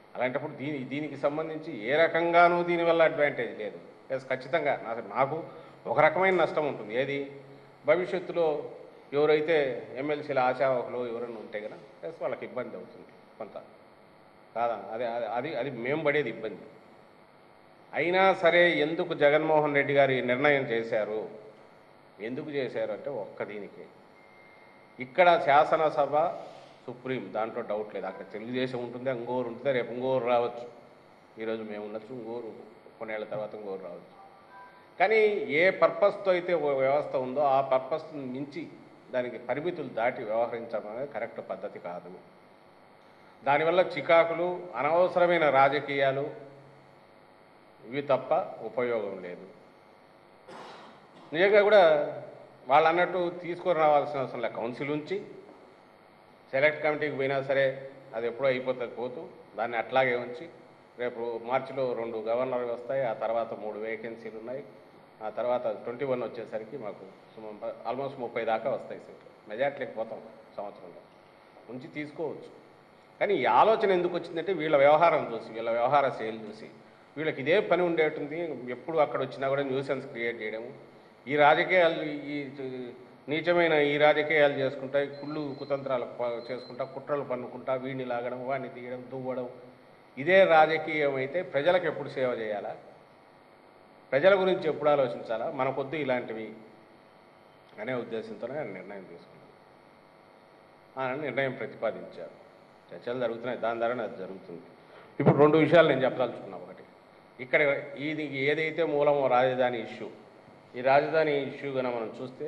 అలాంటప్పుడు దీని దీనికి సంబంధించి ఏ రకంగానూ దీనివల్ల అడ్వాంటేజ్ లేదు ఎస్ ఖచ్చితంగా నాకు నాకు ఒక రకమైన నష్టం ఉంటుంది ఏది భవిష్యత్తులో ఎవరైతే ఎమ్మెల్సీల ఆశావకులు ఎవరైనా ఉంటే కదా ఎస్ వాళ్ళకి ఇబ్బంది అవుతుంది కొంత కాదా అదే అదే- అది అది మేము పడేది ఇబ్బంది అయినా సరే ఎందుకు జగన్మోహన్ రెడ్డి గారు ఈ నిర్ణయం చేశారు ఎందుకు చేశారు అంటే ఒక్క దీనికి ఇక్కడ శాసనసభ సుప్రీం దాంట్లో డౌట్ లేదు అక్కడ తెలుగుదేశం ఉంటుంది ఇంకోరు ఉంటుంది రేపు ఇంకోరు రావచ్చు ఈరోజు మేము ఉండొచ్చు ఇంకోరు కొన్నేళ్ల తర్వాత ఇంకోరు రావచ్చు కానీ ఏ పర్పస్తో అయితే ఓ వ్యవస్థ ఉందో ఆ పర్పస్ మించి దానికి పరిమితులు దాటి వ్యవహరించడం అనేది కరెక్ట్ పద్ధతి కాదు దానివల్ల చికాకులు అనవసరమైన రాజకీయాలు ఇవి తప్ప ఉపయోగం లేదు నిజంగా కూడా వాళ్ళు అన్నట్టు తీసుకొని రావాల్సిన అవసరం లేదు కౌన్సిల్ ఉంచి సెలెక్ట్ కమిటీకి పోయినా సరే అది ఎప్పుడో అయిపోతుంది పోతూ దాన్ని అట్లాగే ఉంచి రేపు మార్చిలో రెండు గవర్నర్లు వస్తాయి ఆ తర్వాత మూడు వేకెన్సీలు ఉన్నాయి ఆ తర్వాత ట్వంటీ వన్ వచ్చేసరికి మాకు ఆల్మోస్ట్ ముప్పై దాకా వస్తాయి సీట్లు మెజార్టీలకు పోతాం సంవత్సరంలో ఉంచి తీసుకోవచ్చు కానీ ఈ ఆలోచన ఎందుకు వచ్చిందంటే వీళ్ళ వ్యవహారం చూసి వీళ్ళ వ్యవహార శైలి చూసి వీళ్ళకి ఇదే పని ఉండేటుంది ఎప్పుడు అక్కడ వచ్చినా కూడా న్యూసెన్స్ క్రియేట్ చేయడము ఈ రాజకీయాలు ఈ నీచమైన ఈ రాజకీయాలు చేసుకుంటా ఈ కుళ్ళు కుతంత్రాలు ప- చేసుకుంటా కుట్రలు పన్నుకుంటా వీడిని లాగడం వాడిని తీయడం దువ్వడం ఇదే రాజకీయం అయితే ప్రజలకు ఎప్పుడు సేవ చేయాలా ప్రజల గురించి ఎప్పుడు ఆలోచించాలా మనకొద్దు ఇలాంటివి అనే ఉద్దేశంతోనే ఆయన నిర్ణయం తీసుకున్నాను ఆయన నిర్ణయం ప్రతిపాదించారు చర్చలు జరుగుతున్నాయి దాని ద్వారా అది జరుగుతుంది ఇప్పుడు రెండు విషయాలు నేను చెప్పదలుచుకున్నా ఒకటి ఇక్కడ ఇది ఏదైతే మూలమో రాజధాని ఇష్యూ ఈ రాజధాని ఇష్యూ కనుక మనం చూస్తే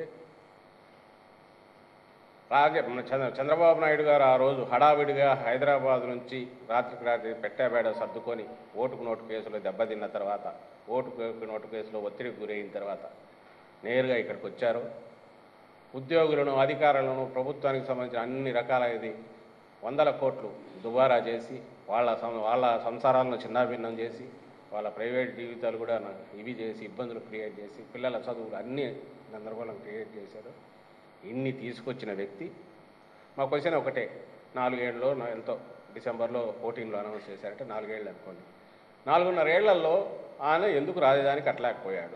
రాజ మన చంద్ర చంద్రబాబు నాయుడు గారు ఆ రోజు హడావిడిగా హైదరాబాద్ నుంచి రాత్రికి రాత్రి పెట్టాబేడ సర్దుకొని ఓటుకు నోటు కేసులో దెబ్బతిన్న తర్వాత ఓటుకు నోటు కేసులో ఒత్తిడికి గురైన తర్వాత నేరుగా ఇక్కడికి వచ్చారు ఉద్యోగులను అధికారులను ప్రభుత్వానికి సంబంధించిన అన్ని రకాల ఇది వందల కోట్లు దుబారా చేసి వాళ్ళ సం వాళ్ళ సంసారాలను చిన్నాభిన్నం చేసి వాళ్ళ ప్రైవేట్ జీవితాలు కూడా నా- ఇవి చేసి ఇబ్బందులు క్రియేట్ చేసి పిల్లల చదువులు అన్నీ గందరగోళం క్రియేట్ చేశారు ఇన్ని తీసుకొచ్చిన వ్యక్తి మా క్వశ్చన్ ఒకటే నాలుగేళ్ళలో నా ఎంతో డిసెంబర్లో ఫోర్టీన్లో అనౌన్స్ చేశారంటే నాలుగేళ్ళు అనుకోండి నాలుగున్నర ఏళ్లలో ఆయన ఎందుకు రాజధాని కట్టలేకపోయాడు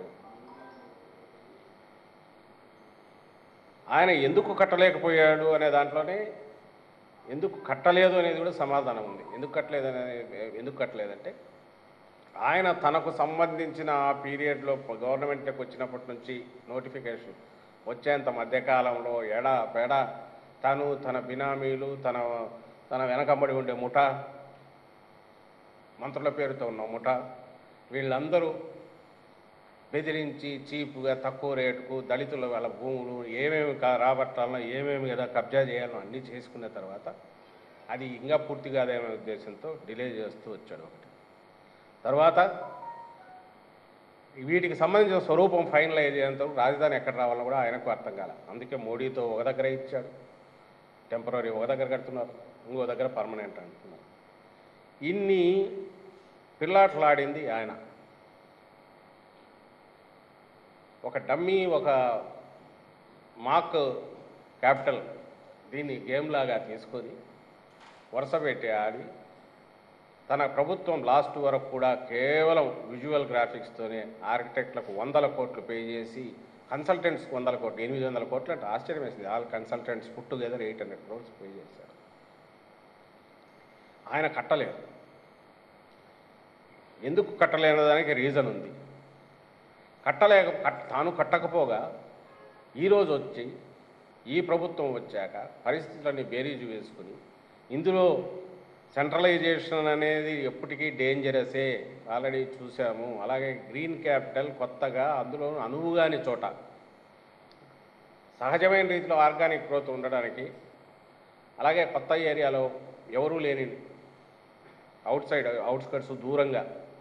ఆయన ఎందుకు కట్టలేకపోయాడు అనే దాంట్లోనే ఎందుకు కట్టలేదు అనేది కూడా సమాధానం ఉంది ఎందుకు కట్టలేదు అనేది ఎందుకు కట్టలేదంటే ఆయన తనకు సంబంధించిన ఆ పీరియడ్లో గవర్నమెంట్కి వచ్చినప్పటి నుంచి నోటిఫికేషన్ వచ్చేంత మధ్యకాలంలో ఎడ పెడ తను తన బినామీలు తన తన వెనకబడి ఉండే ముఠ మంత్రుల పేరుతో ఉన్న ముఠ వీళ్ళందరూ బెదిరించి చీపుగా తక్కువ రేటుకు దళితుల వాళ్ళ భూములు ఏమేమి కా- రాబట్టాలనో ఏమేమి కదా కబ్జా చేయాలనో అన్నీ చేసుకున్న తర్వాత అది ఇంకా పూర్తి కాదనే ఉద్దేశంతో డిలే చేస్తూ వచ్చాడు ఒకటి తర్వాత వీటికి సంబంధించిన స్వరూపం ఫైనలైజ్ అయ్యేంత వరకు రాజధాని ఎక్కడ రావాలో కూడా ఆయనకు అర్థం కాల అందుకే మోడీతో ఒక దగ్గర ఇచ్చాడు టెంపరీ ఒక దగ్గర కడుతున్నారు ఇంకో దగ్గర పర్మనెంట్ అంటున్నారు ఇన్ని పిల్లాట్లాడింది ఆయన ఒక డమ్మీ ఒక మాక్ క్యాపిటల్ దీన్ని గేమ్ లాగా తీసుకొని వరుస పెట్టి ఆడి తన ప్రభుత్వం లాస్ట్ వరకు కూడా కేవలం విజువల్ గ్రాఫిక్స్తోనే ఆర్కిటెక్ట్లకు వందల కోట్లు పే చేసి కన్సల్టెంట్స్కి వందల కోట్లు ఎనిమిది వందల కోట్లు అంటే ఆశ్చర్యం వేసింది all consultants put together eight hundred crores pay చేశారు ఆయన కట్టలేదు ఎందుకు కట్టలేని దానికి రీజన్ ఉంది కట్టలేక కట్ తాను కట్టకపోగా ఈరోజు వచ్చి ఈ ప్రభుత్వం వచ్చాక పరిస్థితులన్నీ బేరీజు వేసుకుని ఇందులో సెంట్రలైజేషన్ అనేది ఎప్పటికీ డేంజరసే ఆల్రెడీ చూసాము అలాగే గ్రీన్ క్యాపిటల్ కొత్తగా అందులో అనువుగాని చోట సహజమైన రీతిలో ఆర్గానిక్ గ్రోత్ ఉండడానికి అలాగే కొత్త ఏరియాలో ఎవరూ లేని అవుట్ సైడ్ అవుట్స్కట్స్ దూరంగా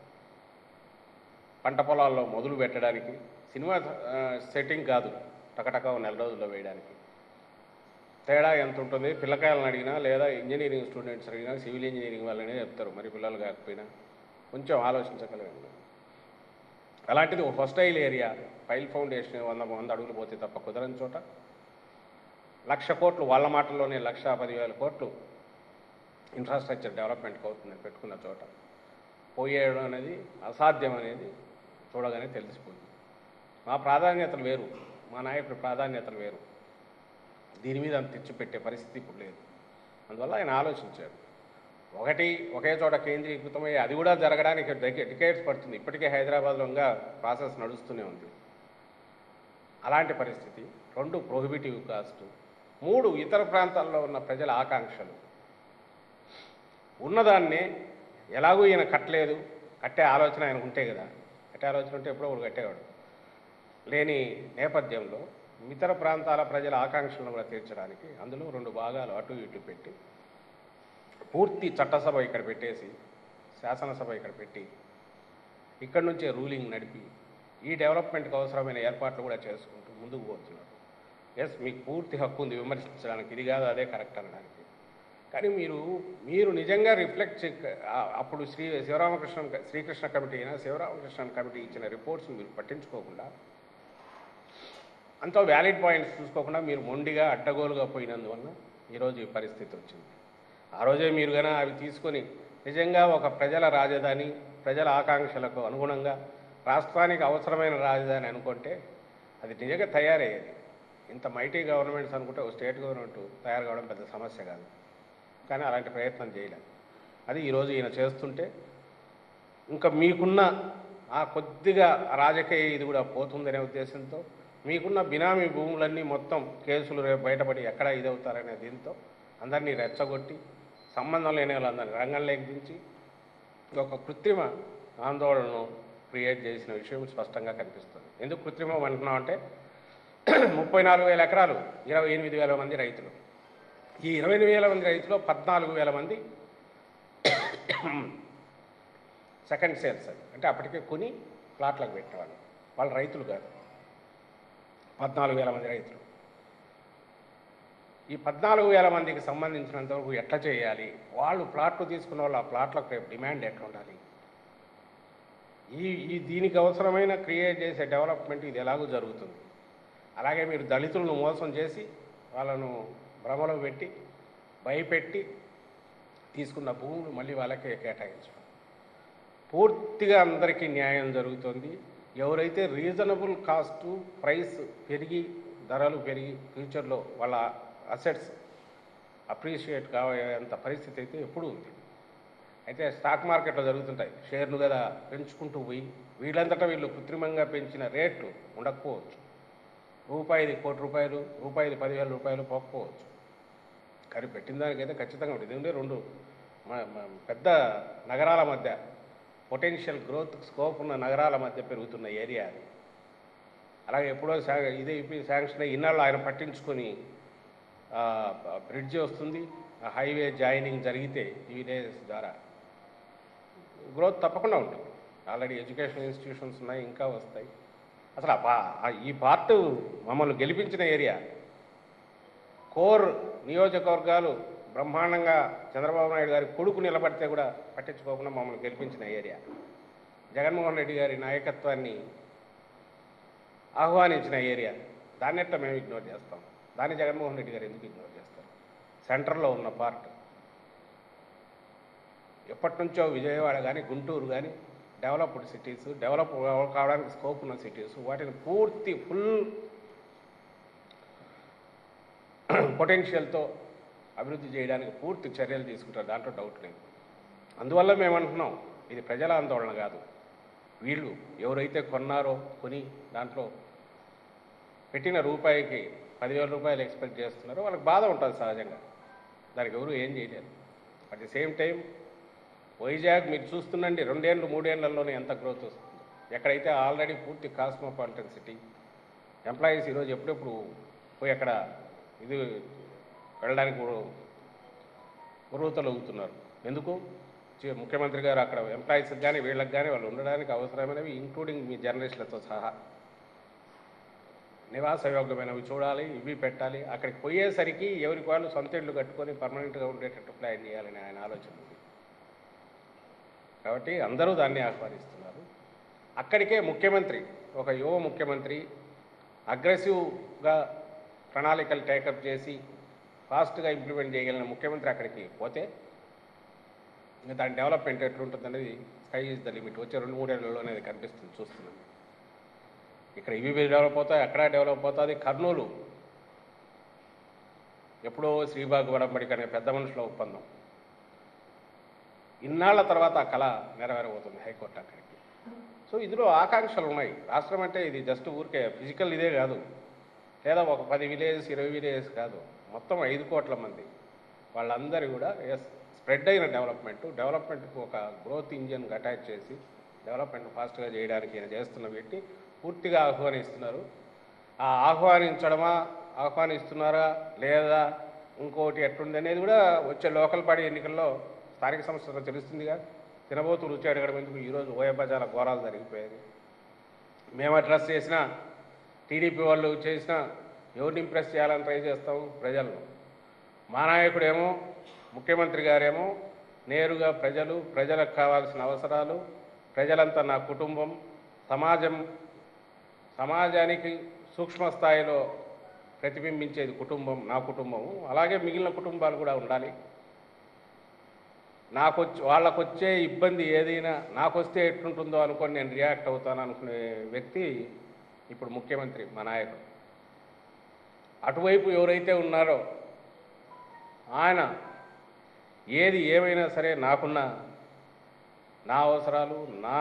పంట పొలాల్లో మొదలు పెట్టడానికి సినిమా ఆ, సెట్టింగ్ కాదు టకటక ఓ నెల రోజుల్లో వేయడానికి తేడా ఎంత ఉంటుంది పిల్లకాయలను అడిగినా లేదా ఇంజనీరింగ్ స్టూడెంట్స్ అడిగినా సివిల్ ఇంజనీరింగ్ వాళ్ళనే చెప్తారు మరి పిల్లలు కాకపోయినా కొంచెం ఆలోచించగలగండి అలాంటిది ఒక ఫస్టైల్ ఏరియా పైల్ ఫౌండేషన్ వంద వంద అడుగులు పోతే తప్ప కుదరని చోట లక్ష కోట్లు వాళ్ళ మాటల్లోనే లక్ష పదివేల కోట్లు ఇన్ఫ్రాస్ట్రక్చర్ డెవలప్మెంట్కి అవుతుందని పెట్టుకున్న చోట పోయేయడం అనేది అసాధ్యం అనేది చూడగానే తెలిసిపోయింది మా ప్రాధాన్యతలు వేరు మా నాయకుడి ప్రాధాన్యతలు వేరు దీని మీద అంత తెచ్చిపెట్టే పరిస్థితి ఇప్పుడు లేదు అందువల్ల ఆయన ఆలోచించాడు ఒకటి ఒకే చోట కేంద్రీకృతమై అది కూడా జరగడానికి డికేట్స్ పడుతుంది ఇప్పటికే హైదరాబాద్లో ఇంకా ప్రాసెస్ నడుస్తూనే ఉంది అలాంటి పరిస్థితి రెండు ప్రొహిబిటివ్ కాస్ట్ మూడు ఇతర ప్రాంతాల్లో ఉన్న ప్రజల ఆకాంక్షలు ఉన్నదాన్ని ఎలాగూ ఈయన కట్టలేదు కట్టే ఆలోచన ఆయనకు ఉంటే కదా కట్టే ఆలోచన ఉంటే ఎప్పుడో ఒకడు కట్టేవాడు లేని నేపథ్యంలో ఇతర ప్రాంతాల ప్రజల ఆకాంక్షలను కూడా తీర్చడానికి అందులో రెండు భాగాలు అటు ఇటు పెట్టి పూర్తి చట్టసభ ఇక్కడ పెట్టేసి శాసనసభ ఇక్కడ పెట్టి ఇక్కడ నుంచే రూలింగ్ నడిపి ఈ డెవలప్మెంట్కి అవసరమైన ఏర్పాట్లు కూడా చేసుకుంటూ ముందుకు పోతున్నారు ఎస్ మీకు పూర్తి హక్కు ఉంది విమర్శించడానికి ఇది కాదు అదే కరెక్ట్ అనడానికి కానీ మీరు మీరు నిజంగా రిఫ్లెక్ట్ చే- ఆ- అప్పుడు శ్రీ శివరామకృష్ణ శ్రీకృష్ణ కమిటీ అయినా శివరామకృష్ణ కమిటీ ఇచ్చిన రిపోర్ట్స్ మీరు పట్టించుకోకుండా అంత వ్యాలిడ్ పాయింట్స్ చూసుకోకుండా మీరు మొండిగా అడ్డగోలుగా పోయినందువల్ల ఈరోజు ఈ పరిస్థితి వచ్చింది ఆ రోజే మీరు కనుక అవి తీసుకొని నిజంగా ఒక ప్రజల రాజధాని ప్రజల ఆకాంక్షలకు అనుగుణంగా రాష్ట్రానికి అవసరమైన రాజధాని అనుకుంటే అది నిజంగా తయారయ్యేది ఇంత మైటీ గవర్నమెంట్స్ అనుకుంటే ఒక స్టేట్ గవర్నమెంట్ తయారు కావడం పెద్ద సమస్య కాదు కానీ అలాంటి ప్రయత్నం చేయలేదు అది ఈరోజు ఈయన చేస్తుంటే ఇంకా మీకున్న ఆ కొద్దిగా రాజకీయ ఇది కూడా పోతుందనే ఉద్దేశంతో మీకున్న బినామీ భూములన్నీ మొత్తం కేసులు రేపు బయటపడి ఎక్కడ ఇదవుతారనే దీంతో అందరినీ రెచ్చగొట్టి సంబంధం లేని వాళ్ళందరినీ రంగంలోకి దించి ఒక కృత్రిమ ఆందోళనను క్రియేట్ చేసిన విషయం స్పష్టంగా కనిపిస్తుంది ఎందుకు కృత్రిమం అంటున్నాం అంటే ముప్పై నాలుగు వేల ఎకరాలు ఇరవై ఎనిమిది వేల మంది రైతులు ఈ ఇరవై ఎనిమిది వేల మంది రైతులు పద్నాలుగు వేల మంది సెకండ్ సేల్స్ అది అంటే అప్పటికే కొని ప్లాట్లకు పెట్టేవాళ్ళు వాళ్ళు రైతులు కాదు పద్నాలుగు వేల మంది రైతులు ఈ పద్నాలుగు వేల మందికి సంబంధించినంత వరకు ఎట్లా చేయాలి వాళ్ళు ప్లాట్లు తీసుకున్న వాళ్ళు ఆ ప్లాట్లకు రేపు డిమాండ్ ఎట్లా ఉండాలి ఈ ఈ దీనికి అవసరమైన క్రియేట్ చేసే డెవలప్మెంట్ ఇది ఎలాగో జరుగుతుంది అలాగే మీరు దళితులను మోసం చేసి వాళ్ళను భ్రమలో పెట్టి భయపెట్టి తీసుకున్న భూములు మళ్ళీ వాళ్ళకే కేటాయించడం పూర్తిగా అందరికీ న్యాయం జరుగుతుంది ఎవరైతే రీజనబుల్ కాస్ట్ ప్రైస్ పెరిగి ధరలు పెరిగి ఫ్యూచర్లో వాళ్ళ అసెట్స్ అప్రిషియేట్ కావాలంత పరిస్థితి అయితే ఎప్పుడూ ఉంది అయితే స్టాక్ మార్కెట్లో జరుగుతుంటాయి షేర్లు కదా పెంచుకుంటూ పోయి వీళ్ళంతటా వీళ్ళు కృత్రిమంగా పెంచిన రేట్లు ఉండకపోవచ్చు రూపాయిది కోటి రూపాయలు రూపాయిది పదివేల రూపాయలు పోకపోవచ్చు కానీ పెట్టిన దానికైతే ఖచ్చితంగా ఉంటుంది ఎందుకంటే రెండు మ- మ- పెద్ద నగరాల మధ్య పొటెన్షియల్ గ్రోత్ స్కోప్ ఉన్న నగరాల మధ్య పెరుగుతున్న ఏరియా అది అలాగే ఎప్పుడో శా ఇదే ఇప్పుడు శాంక్షన్ అయ్యి ఇన్నాళ్ళు ఆయన పట్టించుకొని ఆ, బ్రిడ్జ్ వస్తుంది ఆ హైవే జాయినింగ్ జరిగితే ఈ విలేజెస్ ద్వారా గ్రోత్ తప్పకుండా ఉంటుంది ఆల్రెడీ ఎడ్యుకేషన్ ఇన్స్టిట్యూషన్స్ ఉన్నాయి ఇంకా వస్తాయి అసలు ఆ పా- ఆ ఈ పార్ట్ మమ్మల్ని గెలిపించిన ఏరియా కోర్ నియోజకవర్గాలు బ్రహ్మాండంగా చంద్రబాబు నాయుడు గారి కొడుకు నిలబడితే కూడా పట్టించుకోకుండా మమ్మల్ని గెలిపించిన ఏరియా జగన్మోహన్ రెడ్డి గారి నాయకత్వాన్ని ఆహ్వానించిన ఏరియా దాన్ని ఎట్లా మేము ఇగ్నోర్ చేస్తాం దాన్ని జగన్మోహన్ రెడ్డి గారు ఎందుకు ఇగ్నోర్ చేస్తారు సెంటర్లో ఉన్న పార్ట్ ఎప్పటి నుంచో విజయవాడ కానీ గుంటూరు కానీ డెవలప్డ్ సిటీస్ డెవలప్ కావడానికి స్కోప్ ఉన్న సిటీస్ వాటిని పూర్తి ఫుల్ పొటెన్షియల్తో అభివృద్ధి చేయడానికి పూర్తి చర్యలు తీసుకుంటారు దాంట్లో డౌట్ లేదు అందువల్ల మేము అంటున్నాం ఇది ప్రజల ఆందోళన కాదు వీళ్ళు ఎవరైతే కొన్నారో కొని దాంట్లో పెట్టిన రూపాయికి పదివేల రూపాయలు ఎక్స్పెక్ట్ చేస్తున్నారో వాళ్ళకి బాధ ఉంటుంది సహజంగా దానికి ఎవరు ఏం చేయలేరు at the same time Vizag మీరు చూస్తుండండి రెండేళ్ళు మూడేళ్లలోనే ఎంత గ్రోత్ వస్తుందో ఎక్కడైతే ఆల్రెడీ పూర్తి కాస్మోపాలిటన్ సిటీ ఎంప్లాయీస్ ఈరోజు ఎప్పుడెప్పుడు పోయి అక్కడ ఇది వెళ్ళడానికి ఉరువుతలు అవుతున్నారు ఎందుకు చి- ముఖ్యమంత్రి గారు అక్కడ ఎంప్లాయీస్కి కానీ వీళ్ళకి కానీ వాళ్ళు ఉండడానికి అవసరమైనవి ఇంక్లూడింగ్ మీ జర్నలిస్టులతో సహా నివాస యోగ్యమైనవి చూడాలి ఇవి పెట్టాలి అక్కడికి పోయేసరికి ఎవరికి వాళ్ళు సొంత ఇళ్ళు కట్టుకొని పర్మనెంట్గా ఉండేటట్టు ప్లాన్ చేయాలని ఆయన ఆలోచన ఉంది కాబట్టి అందరూ దాన్ని ఆహ్వానిస్తున్నారు అక్కడికే ముఖ్యమంత్రి ఒక యువ ముఖ్యమంత్రి అగ్రెసివ్గా ప్రణాళికలు టేకప్ చేసి ఫాస్ట్గా ఇంప్లిమెంట్ చేయగలిగిన ముఖ్యమంత్రి అక్కడికి పోతే ఇంకా దాని డెవలప్మెంట్ ఎట్లుంటుంది అనేది స్కై ఈజ్ ద లిమిట్ వచ్చే రెండు మూడేళ్లలో అనేది కనిపిస్తుంది చూస్తున్నాం ఇక్కడ ఇవి డెవలప్ అవుతాయి అక్కడ డెవలప్ అవుతుంది కర్నూలు ఎప్పుడో శ్రీబాగ్ వడంబడిక అనే పెద్ద మనుషుల ఒప్పందం ఇన్నాళ్ల తర్వాత ఆ కళ నెరవేరబోతుంది హైకోర్టు అక్కడికి సో ఇందులో ఆకాంక్షలు ఉన్నాయి రాష్ట్రం అంటే ఇది జస్ట్ ఊరికే ఫిజికల్ ఇదే కాదు లేదా ఒక పది విలేజెస్ ఇరవై విలేజెస్ కాదు మొత్తం ఐదు కోట్ల మంది వాళ్ళందరూ కూడా ఎస్ స్ప్రెడ్ అయిన డెవలప్మెంట్ డెవలప్మెంట్కి ఒక గ్రోత్ ఇంజిన్ అటాచ్ చేసి డెవలప్మెంట్ ఫాస్ట్గా చేయడానికి ఈయన చేస్తున్న వ్యక్తి పూర్తిగా ఆహ్వానిస్తున్నారు ఆ ఆహ్వానించడమా ఆహ్వానిస్తున్నారా లేదా ఇంకోటి ఎట్లుంది అనేది కూడా వచ్చే లోకల్ పార్టీ ఎన్నికల్లో స్థానిక సంస్థలో తెలుస్తుందిగా తినబోతు రుచి అడగడం ఎందుకు ఈరోజు ఓయబజాల ఘోరాలు జరిగిపోయేది మేము అడ్రస్ చేసినా టీడీపీ వాళ్ళు చేసినా ఎవరిని ఇంప్రెస్ చేయాలని ట్రై చేస్తాం ప్రజలను మా నాయకుడేమో ముఖ్యమంత్రి గారేమో నేరుగా ప్రజలు ప్రజలకు కావాల్సిన అవసరాలు ప్రజలంతా నా కుటుంబం సమాజం సమాజానికి సూక్ష్మ స్థాయిలో ప్రతిబింబించేది కుటుంబం నా కుటుంబము అలాగే మిగిలిన కుటుంబాలు కూడా ఉండాలి నాకు వచ్చి వాళ్ళకు వచ్చే ఇబ్బంది ఏదైనా నాకు వస్తే ఎట్లుంటుందో అనుకొని నేను రియాక్ట్ అవుతాను అనుకునే వ్యక్తి ఇప్పుడు ముఖ్యమంత్రి మా నాయకుడు అటువైపు ఎవరైతే ఉన్నారో ఆయన ఏది ఏమైనా సరే నాకున్న నా అవసరాలు నా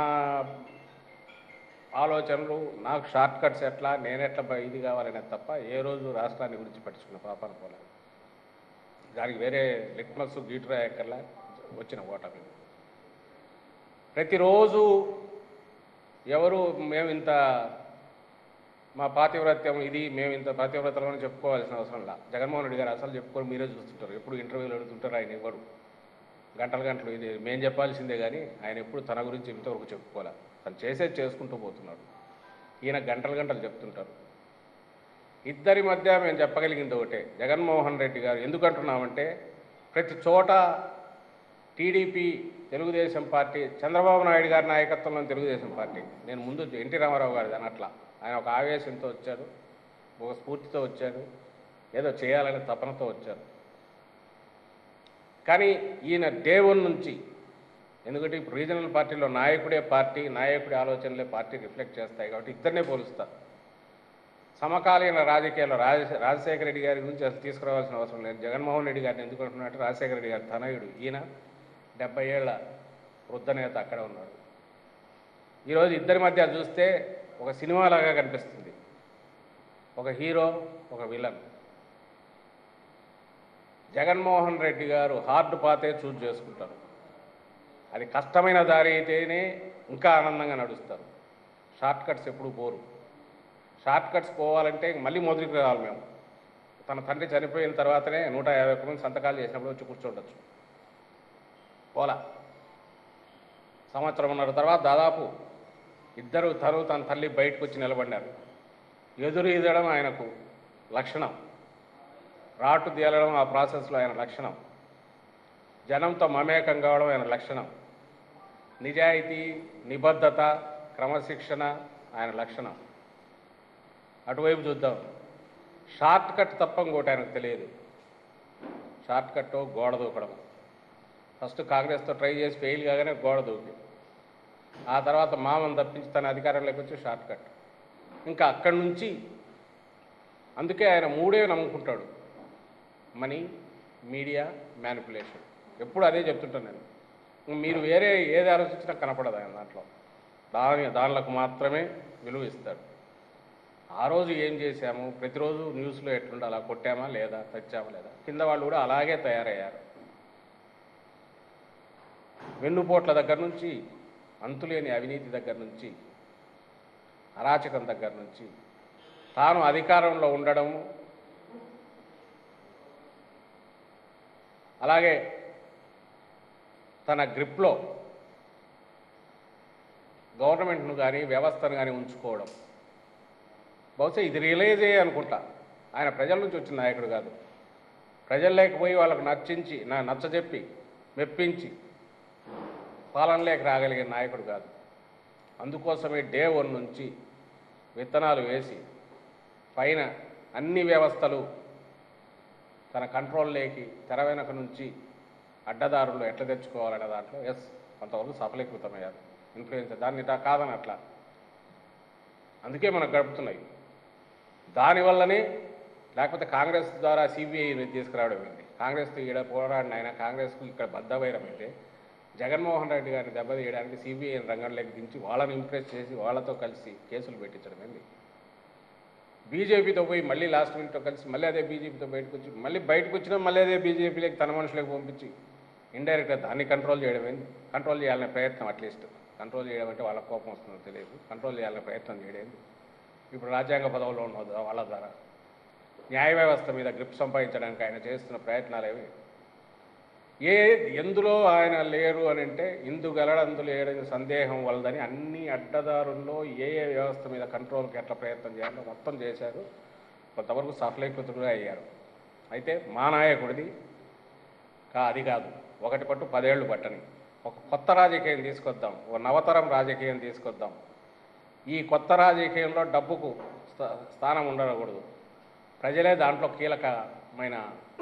ఆలోచనలు నాకు షార్ట్ కట్స్ ఎట్లా నేనెట్లా బ- ఇది కావాలనే తప్ప ఏ రోజు రాష్ట్రాన్ని గురించి పట్టించుకున్న పాపాన పోలేదు దానికి వేరే లిట్మస్ గీటురా ఎక్కర్లా వచ్చిన ఓటమి ప్రతిరోజు ఎవరు మేము ఇంత మా పాతివ్రత్యం ఇది మేము ఇంత పాతివ్రతలో అని చెప్పుకోవాల్సిన అవసరం లా జగన్మోహన్ రెడ్డి గారు అసలు చెప్పుకొని మీరే చూస్తుంటారు ఎప్పుడు ఇంటర్వ్యూలు అడుగుతుంటారు ఆయన ఇవ్వరు గంటలు గంటలు ఇది మేము చెప్పాల్సిందే కానీ ఆయన ఎప్పుడు తన గురించి ఇంతవరకు చెప్పుకోలే తను చేసేది చేసుకుంటూ పోతున్నాడు ఈయన గంటలు గంటలు చెప్తుంటారు ఇద్దరి మధ్య మేము చెప్పగలిగింది ఒకటే జగన్మోహన్ రెడ్డి గారు ఎందుకు అంటున్నామంటే ప్రతి చోట టీడీపీ తెలుగుదేశం పార్టీ చంద్రబాబు నాయుడు గారి నాయకత్వంలో తెలుగుదేశం పార్టీ నేను ముందు ఎన్టీ రామారావు గారిది అనట్లా ఆయన ఒక ఆవేశంతో వచ్చారు ఒక స్ఫూర్తితో వచ్చారు ఏదో చేయాలనే తపనతో వచ్చారు కానీ ఈయన డే వన్ నుంచి ఎందుకంటే ఇప్పుడు రీజనల్ పార్టీలో నాయకుడే పార్టీ నాయకుడి ఆలోచనలే పార్టీ రిఫ్లెక్ట్ చేస్తాయి కాబట్టి ఇద్దరినే పోలుస్తారు సమకాలీన రాజకీయాల్లో రాజ రాజశేఖర రెడ్డి గారి గురించి అసలు తీసుకురావాల్సిన అవసరం లేదు జగన్మోహన్ రెడ్డి గారిని ఎందుకు అంటున్నట్టు రాజశేఖర రెడ్డి గారి తనయుడు ఈయన డెబ్బై ఏళ్ల వృద్ధ నేత అక్కడ ఉన్నాడు ఈరోజు ఇద్దరి మధ్య చూస్తే ఒక సినిమాలాగా కనిపిస్తుంది ఒక హీరో ఒక విలన్ జగన్మోహన్ రెడ్డి గారు హార్డ్ పాతే చూజ్ చేసుకుంటారు అది కష్టమైన దారి అయితేనే ఇంకా ఆనందంగా నడుస్తారు షార్ట్ కట్స్ ఎప్పుడు పోరు షార్ట్ కట్స్ పోవాలంటే మళ్ళీ మొదటికి రావాలి మేము తన తండ్రి చనిపోయిన తర్వాతనే నూట యాభై ఒక్క మంది సంతకాలు చేసినప్పుడు వచ్చి కూర్చోండొచ్చు పోలా సంవత్సరంన్నర తర్వాత దాదాపు ఇద్దరు తను తన తల్లి బయటకు వచ్చి నిలబడినారు ఎదురు ఈదడం ఆయనకు లక్షణం రాటు తేలడం ఆ ప్రాసెస్లో ఆయన లక్షణం జనంతో మమేకం కావడం ఆయన లక్షణం నిజాయితీ నిబద్ధత క్రమశిక్షణ ఆయన లక్షణం అటువైపు చూద్దాం షార్ట్ కట్ తప్ప ఇంకోటి ఆయనకు తెలియదు షార్ట్ కట్ గోడ దూకడం ఫస్ట్ కాంగ్రెస్తో ట్రై చేసి ఫెయిల్ కాగానే గోడ దూకి ఆ తర్వాత మామను తప్పించి తన అధికారంలోకి వచ్చి షార్ట్ కట్ ఇంకా అక్కడి నుంచి అందుకే ఆయన మూడే నమ్ముకుంటాడు మనీ మీడియా మ్యానిపులేషన్ ఎప్పుడు అదే చెప్తుంటాను నేను మీరు వేరే ఏది ఆలోచించినా కనపడదు ఆయన దాంట్లో దాని దానిలకు మాత్రమే విలువ ఇస్తాడు ఆ రోజు ఏం చేశాము ప్రతిరోజు న్యూస్లో ఎట్లుంటే అలా కొట్టామా లేదా తెచ్చామా లేదా కింద వాళ్ళు కూడా అలాగే తయారయ్యారు వెన్నుపోట్ల దగ్గర నుంచి అంతులేని అవినీతి దగ్గర నుంచి అరాచకం దగ్గర నుంచి తాను అధికారంలో ఉండడం అలాగే తన గ్రిప్లో గవర్నమెంట్ను కానీ వ్యవస్థను కానీ ఉంచుకోవడం బహుశా ఇది రియలైజ్ అయ్యే అనుకుంటా ఆయన ప్రజల నుంచి వచ్చిన నాయకుడు కాదు ప్రజల్లోకి పోయి వాళ్ళకు నచ్చించి నా నచ్చజెప్పి మెప్పించి పాలనలోకి రాగలిగే నాయకుడు కాదు అందుకోసమే డే వన్ నుంచి విత్తనాలు వేసి పైన అన్ని వ్యవస్థలు తన కంట్రోల్లోకి తెర వెనక నుంచి అడ్డదారులు ఎట్లా తెచ్చుకోవాలనే దాంట్లో ఎస్ కొంతవరకు సఫలీకృతమయ్యారు ఇన్ఫ్లుయెన్స్ దాన్ని ఇట్లా కాదని అట్లా అందుకే మనకు గడుపుతున్నాయి దానివల్లనే లేకపోతే కాంగ్రెస్ ద్వారా సిబిఐని తీసుకురావడం ఏంటి కాంగ్రెస్ ఈడ పోరాడిన ఆయన కాంగ్రెస్కు ఇక్కడ బద్దవైరం అయితే జగన్మోహన్ రెడ్డి గారిని దెబ్బతీయడానికి సిబిఐని రంగంలోకి దించి వాళ్ళని ఇంప్రెస్ చేసి వాళ్ళతో కలిసి కేసులు పెట్టించడం ఏంది బీజేపీతో పోయి మళ్ళీ లాస్ట్ మినిట్లో కలిసి మళ్ళీ అదే బీజేపీతో బయటకు వచ్చి మళ్ళీ బయటకు వచ్చినా మళ్ళీ అదే బీజేపీలోకి తన మనుషులకు పంపించి ఇండైరెక్ట్గా దాన్ని కంట్రోల్ చేయడం ఏంది కంట్రోల్ చేయాలనే ప్రయత్నం అట్లీస్ట్ కంట్రోల్ చేయడం అంటే వాళ్ళ కోపం వస్తుందో తెలియదు కంట్రోల్ చేయాలనే ప్రయత్నం చేయడం ఇప్పుడు రాజ్యాంగ పదవుల్లో ఉన్న వాళ్ళ ద్వారా న్యాయ వ్యవస్థ మీద గ్రిప్ సంపాదించడానికి ఆయన చేస్తున్న ప్రయత్నాలు ఏవి ఏ ఎందులో ఆయన లేరు అని అంటే ఇందు గలడందు లేడని సందేహం వల్లదని అన్ని అడ్డదారుల్లో ఏ ఏ వ్యవస్థ మీద కంట్రోల్కి ఎట్లా ప్రయత్నం చేయాలో మొత్తం చేశారు కొంతవరకు సఫలీకృతులుగా అయ్యారు అయితే మా నాయకుడిది కా అది కాదు ఒకటి పట్టు పదేళ్ళు పట్టని ఒక కొత్త రాజకీయం తీసుకొద్దాం ఒక నవతరం రాజకీయం తీసుకొద్దాం ఈ కొత్త రాజకీయంలో డబ్బుకు స్థా- స్థానం ఉండకూడదు ప్రజలే దాంట్లో కీలకమైన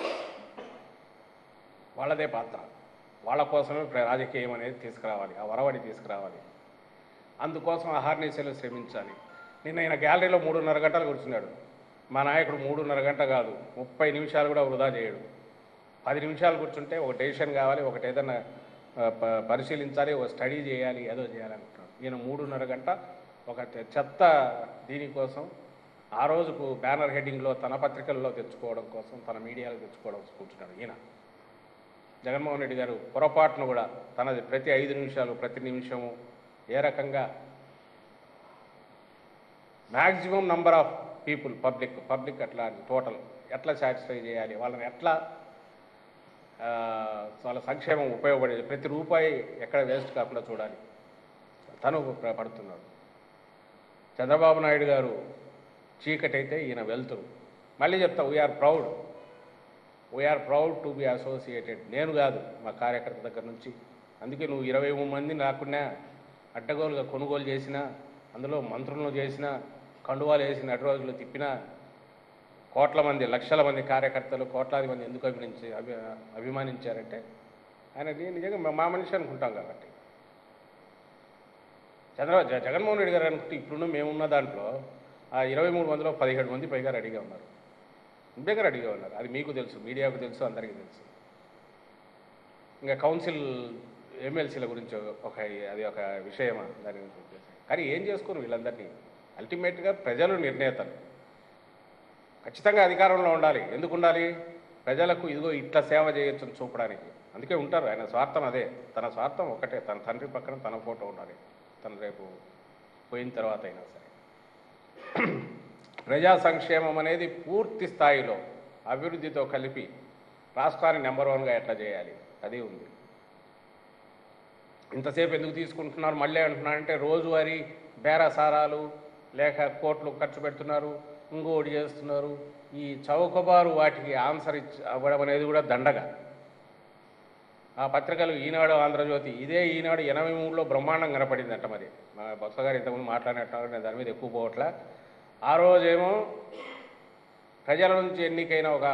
వాళ్ళదే పాత్ర వాళ్ళ కోసమే ప్ర- రాజకీయం అనేది తీసుకురావాలి ఆ వరవడి తీసుకురావాలి అందుకోసం అహర్నిశలు శ్రమించాలి నిన్న ఆయన గ్యాలరీలో మూడున్నర గంటలు కూర్చున్నాడు మా నాయకుడు మూడున్నర గంట కాదు ముప్పై నిమిషాలు కూడా వృధా చేయడు పది నిమిషాలు కూర్చుంటే ఒక డెసిషన్ కావాలి ఒకటి ఏదైనా ఆ, ప- పరిశీలించాలి ఒక స్టడీ చేయాలి ఏదో చేయాలి అనుకుంటున్నాడు ఈయన మూడున్నర గంట ఒక తె- చెత్త దీనికోసం ఆ రోజుకు బ్యానర్ హెడ్డింగ్లో తన పత్రికల్లో తెచ్చుకోవడం కోసం తన మీడియాలో తెచ్చుకోవడం కోసం కూర్చున్నాడు ఈయన జగన్మోహన్ రెడ్డి గారు పొరపాటును కూడా తనది ప్రతి ఐదు నిమిషాలు ప్రతి నిమిషము ఏ రకంగా maximum number of people public public అట్లా టోటల్ ఎట్లా సాటిస్ఫై చేయాలి వాళ్ళని ఎట్లా ఆ, వాళ్ళ సంక్షేమం ఉపయోగపడేది ప్రతి రూపాయి ఎక్కడ వేస్ట్ కాకుండా చూడాలి తను ప్ర- పడుతున్నాడు చంద్రబాబు నాయుడు గారు చీకటి అయితే ఈయన వెళ్తురు మళ్ళీ చెప్తా we're proud we're proud to be associated నేను కాదు మా కార్యకర్త దగ్గర నుంచి అందుకే నువ్వు ఇరవై మూడు మంది నాకున్నా అడ్డగోలుగా కొనుగోలు చేసినా అందులో మంత్రులను చేసిన కండువాలు వేసిన అటు రోజులు తిప్పినా కోట్ల మంది లక్షల మంది కార్యకర్తలు కోట్లాది మంది ఎందుకు అభినంచి అభి అభిమానించారంటే ఆయన ని- నిజంగా మా- మా మనిషి అనుకుంటాం కాబట్టి చంద్ర జ- జగన్మోహన్ రెడ్డి గారు అనుకుంటే ఇప్పుడున్న మేమున్న దాంట్లో ఆ ఇరవై మూడు మందిలో పదిహేడు మంది పైగా రెడీగా ఉన్నారు ఇంపేగా రెడీగా ఉన్నారు అది మీకు తెలుసు మీడియాకు తెలుసు అందరికీ తెలుసు ఇంకా కౌన్సిల్ ఎమ్మెల్సీల గురించి ఒక అది ఒక విషయమా దాని గురించి వచ్చేసి. కానీ ఏం చేసుకోరు వీళ్ళందరినీ అల్టిమేట్గా ప్రజలు నిర్ణేతలు ఖచ్చితంగా అధికారంలో ఉండాలి ఎందుకు ఉండాలి ప్రజలకు ఇదిగో ఇట్లా సేవ చేయొచ్చని చూపడానికి అందుకే ఉంటారు ఆయన స్వార్థం అదే తన స్వార్థం ఒకటే తన తండ్రి పక్కన తన ఫోటో ఉండాలి తను రేపు పోయిన తర్వాత అయినా సరే ప్రజా సంక్షేమం అనేది పూర్తి స్థాయిలో అభివృద్ధితో కలిపి రాష్ట్రాన్ని నెంబర్ వన్గా ఎట్లా చేయాలి అది ఉంది ఇంతసేపు ఎందుకు తీసుకుంటున్నారు మళ్ళీ అంటున్నారంటే రోజువారీ బేరసారాలు లేక కోట్లు ఖర్చు పెడుతున్నారు ఇంకోటి చేస్తున్నారు ఈ చౌకబారు వాటికి ఆన్సర్ ఇచ్చి అవ్వడం అనేది కూడా దండగ ఆ పత్రికలు ఈనాడు ఆంధ్రజ్యోతి ఇదే ఈనాడు ఎనభై మూడులో బ్రహ్మాండం కనపడిందంట మరి మా బొత్స గారు ఇంతకుముందు మాట్లాడినట్టు నేను దాని మీద ఎక్కువ పోవట్లా ఆ రోజేమో ప్రజల నుంచి ఎన్నికైన ఒక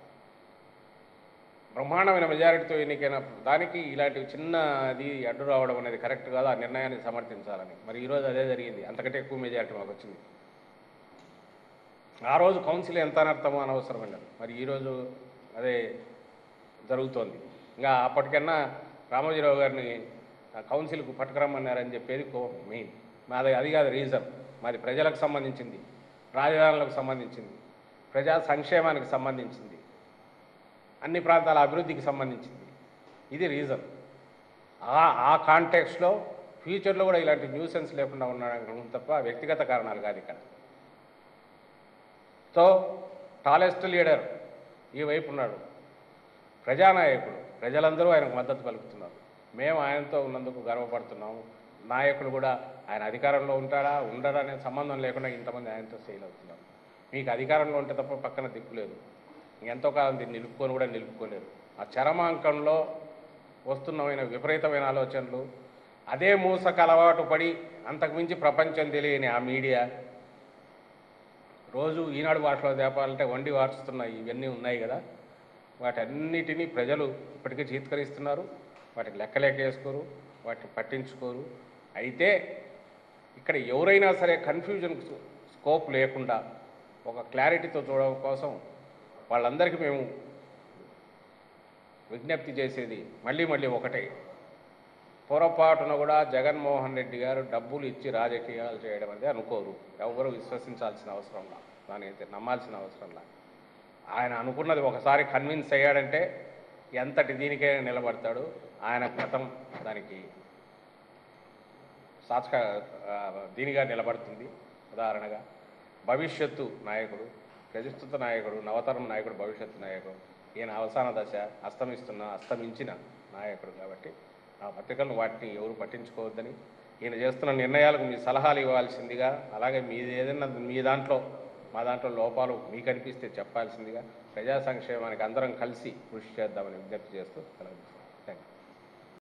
బ్రహ్మాండమైన మెజారిటీతో ఎన్నికైన దానికి ఇలాంటి చిన్న అది అడ్డు రావడం అనేది కరెక్ట్ కాదు ఆ నిర్ణయాన్ని సమర్థించాలని మరి ఈరోజు అదే జరిగింది అంతకంటే ఎక్కువ మెజారిటీ మాకు వచ్చింది ఆ రోజు కౌన్సిల్ ఎంత అనర్థమో అనవసరం అండి మరి ఈరోజు అదే జరుగుతోంది ఇంకా అప్పటికన్నా రామోజీరావు గారిని ఆ కౌన్సిల్కు పట్టుకురమ్మన్నారని చెప్పేది మెయిన్ మాది అది కాదు రీజన్ మాది ప్రజలకు సంబంధించింది రాజధానులకు సంబంధించింది ప్రజా సంక్షేమానికి సంబంధించింది అన్ని ప్రాంతాల అభివృద్ధికి సంబంధించింది ఇది రీజన్ ఆ ఆ కాంటెక్స్లో ఫ్యూచర్లో కూడా ఇలాంటి న్యూసెన్స్ లేకుండా ఉండడం తప్ప వ్యక్తిగత కారణాలు కాదు ఇక్కడ సో టాలెస్ట్ లీడర్ ఈ వైపు ఉన్నాడు ప్రజానాయకుడు ప్రజలందరూ ఆయనకు మద్దతు పలుకుతున్నారు మేము ఆయనతో ఉన్నందుకు గర్వపడుతున్నాము నాయకులు కూడా ఆయన అధికారంలో ఉంటాడా ఉండడా అనే సంబంధం లేకుండా ఇంతమంది ఆయనతో ఫెయిల్ అవుతున్నారు మీకు అధికారంలో ఉంటే తప్ప పక్కన దిక్కులేదు ఎంతో కాలం దీన్ని నిలుపుకొని కూడా నిలుపుకోలేరు ఆ చరమాంకంలో వస్తున్నమైన విపరీతమైన ఆలోచనలు అదే మూసకు అలవాటు పడి అంతకుమించి ప్రపంచం తెలియని ఆ మీడియా రోజు ఈనాడు భాషలో తేపాలంటే వండి వార్చుతున్నాయి ఇవన్నీ ఉన్నాయి కదా వాటన్నిటినీ ప్రజలు ఇప్పటికే చీత్కరిస్తున్నారు వాటికి లెక్కలేక వేసుకోరు వాటిని పట్టించుకోరు అయితే ఇక్కడ ఎవరైనా సరే కన్ఫ్యూజన్ స్కోప్ లేకుండా ఒక క్లారిటీతో చూడడం కోసం వాళ్ళందరికీ మేము విజ్ఞప్తి చేసేది మళ్ళీ మళ్ళీ ఒకటే పొరపాటున కూడా జగన్మోహన్ రెడ్డి గారు డబ్బులు ఇచ్చి రాజకీయాలు చేయడం అనేది అనుకోరు ఎవరు విశ్వసించాల్సిన అవసరం లా దాని అయితే నమ్మాల్సిన అవసరం లా ఆయన అనుకున్నది ఒకసారి కన్విన్స్ అయ్యాడంటే ఎంతటి దీనికే నిలబడతాడు ఆయన గతం దానికి సాచక ఆ, దీనిగా నిలబడుతుంది ఉదాహరణగా భవిష్యత్తు నాయకుడు ప్రతిష్ఠిత నాయకుడు నవతరం నాయకుడు భవిష్యత్తు నాయకుడు ఈయన అవసాన దశ అస్తమిస్తున్న అస్తమించిన నాయకుడు కాబట్టి ఆ పత్రికలను వాటిని ఎవరు పట్టించుకోవద్దని ఈయన చేస్తున్న నిర్ణయాలకు మీ సలహాలు ఇవ్వాల్సిందిగా అలాగే మీది ఏదైనా మీ దాంట్లో మా దాంట్లో లోపాలు మీకు అనిపిస్తే చెప్పాల్సిందిగా ప్రజా సంక్షేమానికి అందరం కలిసి కృషి చేద్దామని విజ్ఞప్తి చేస్తూ సెలవు తీసుకుంటాను.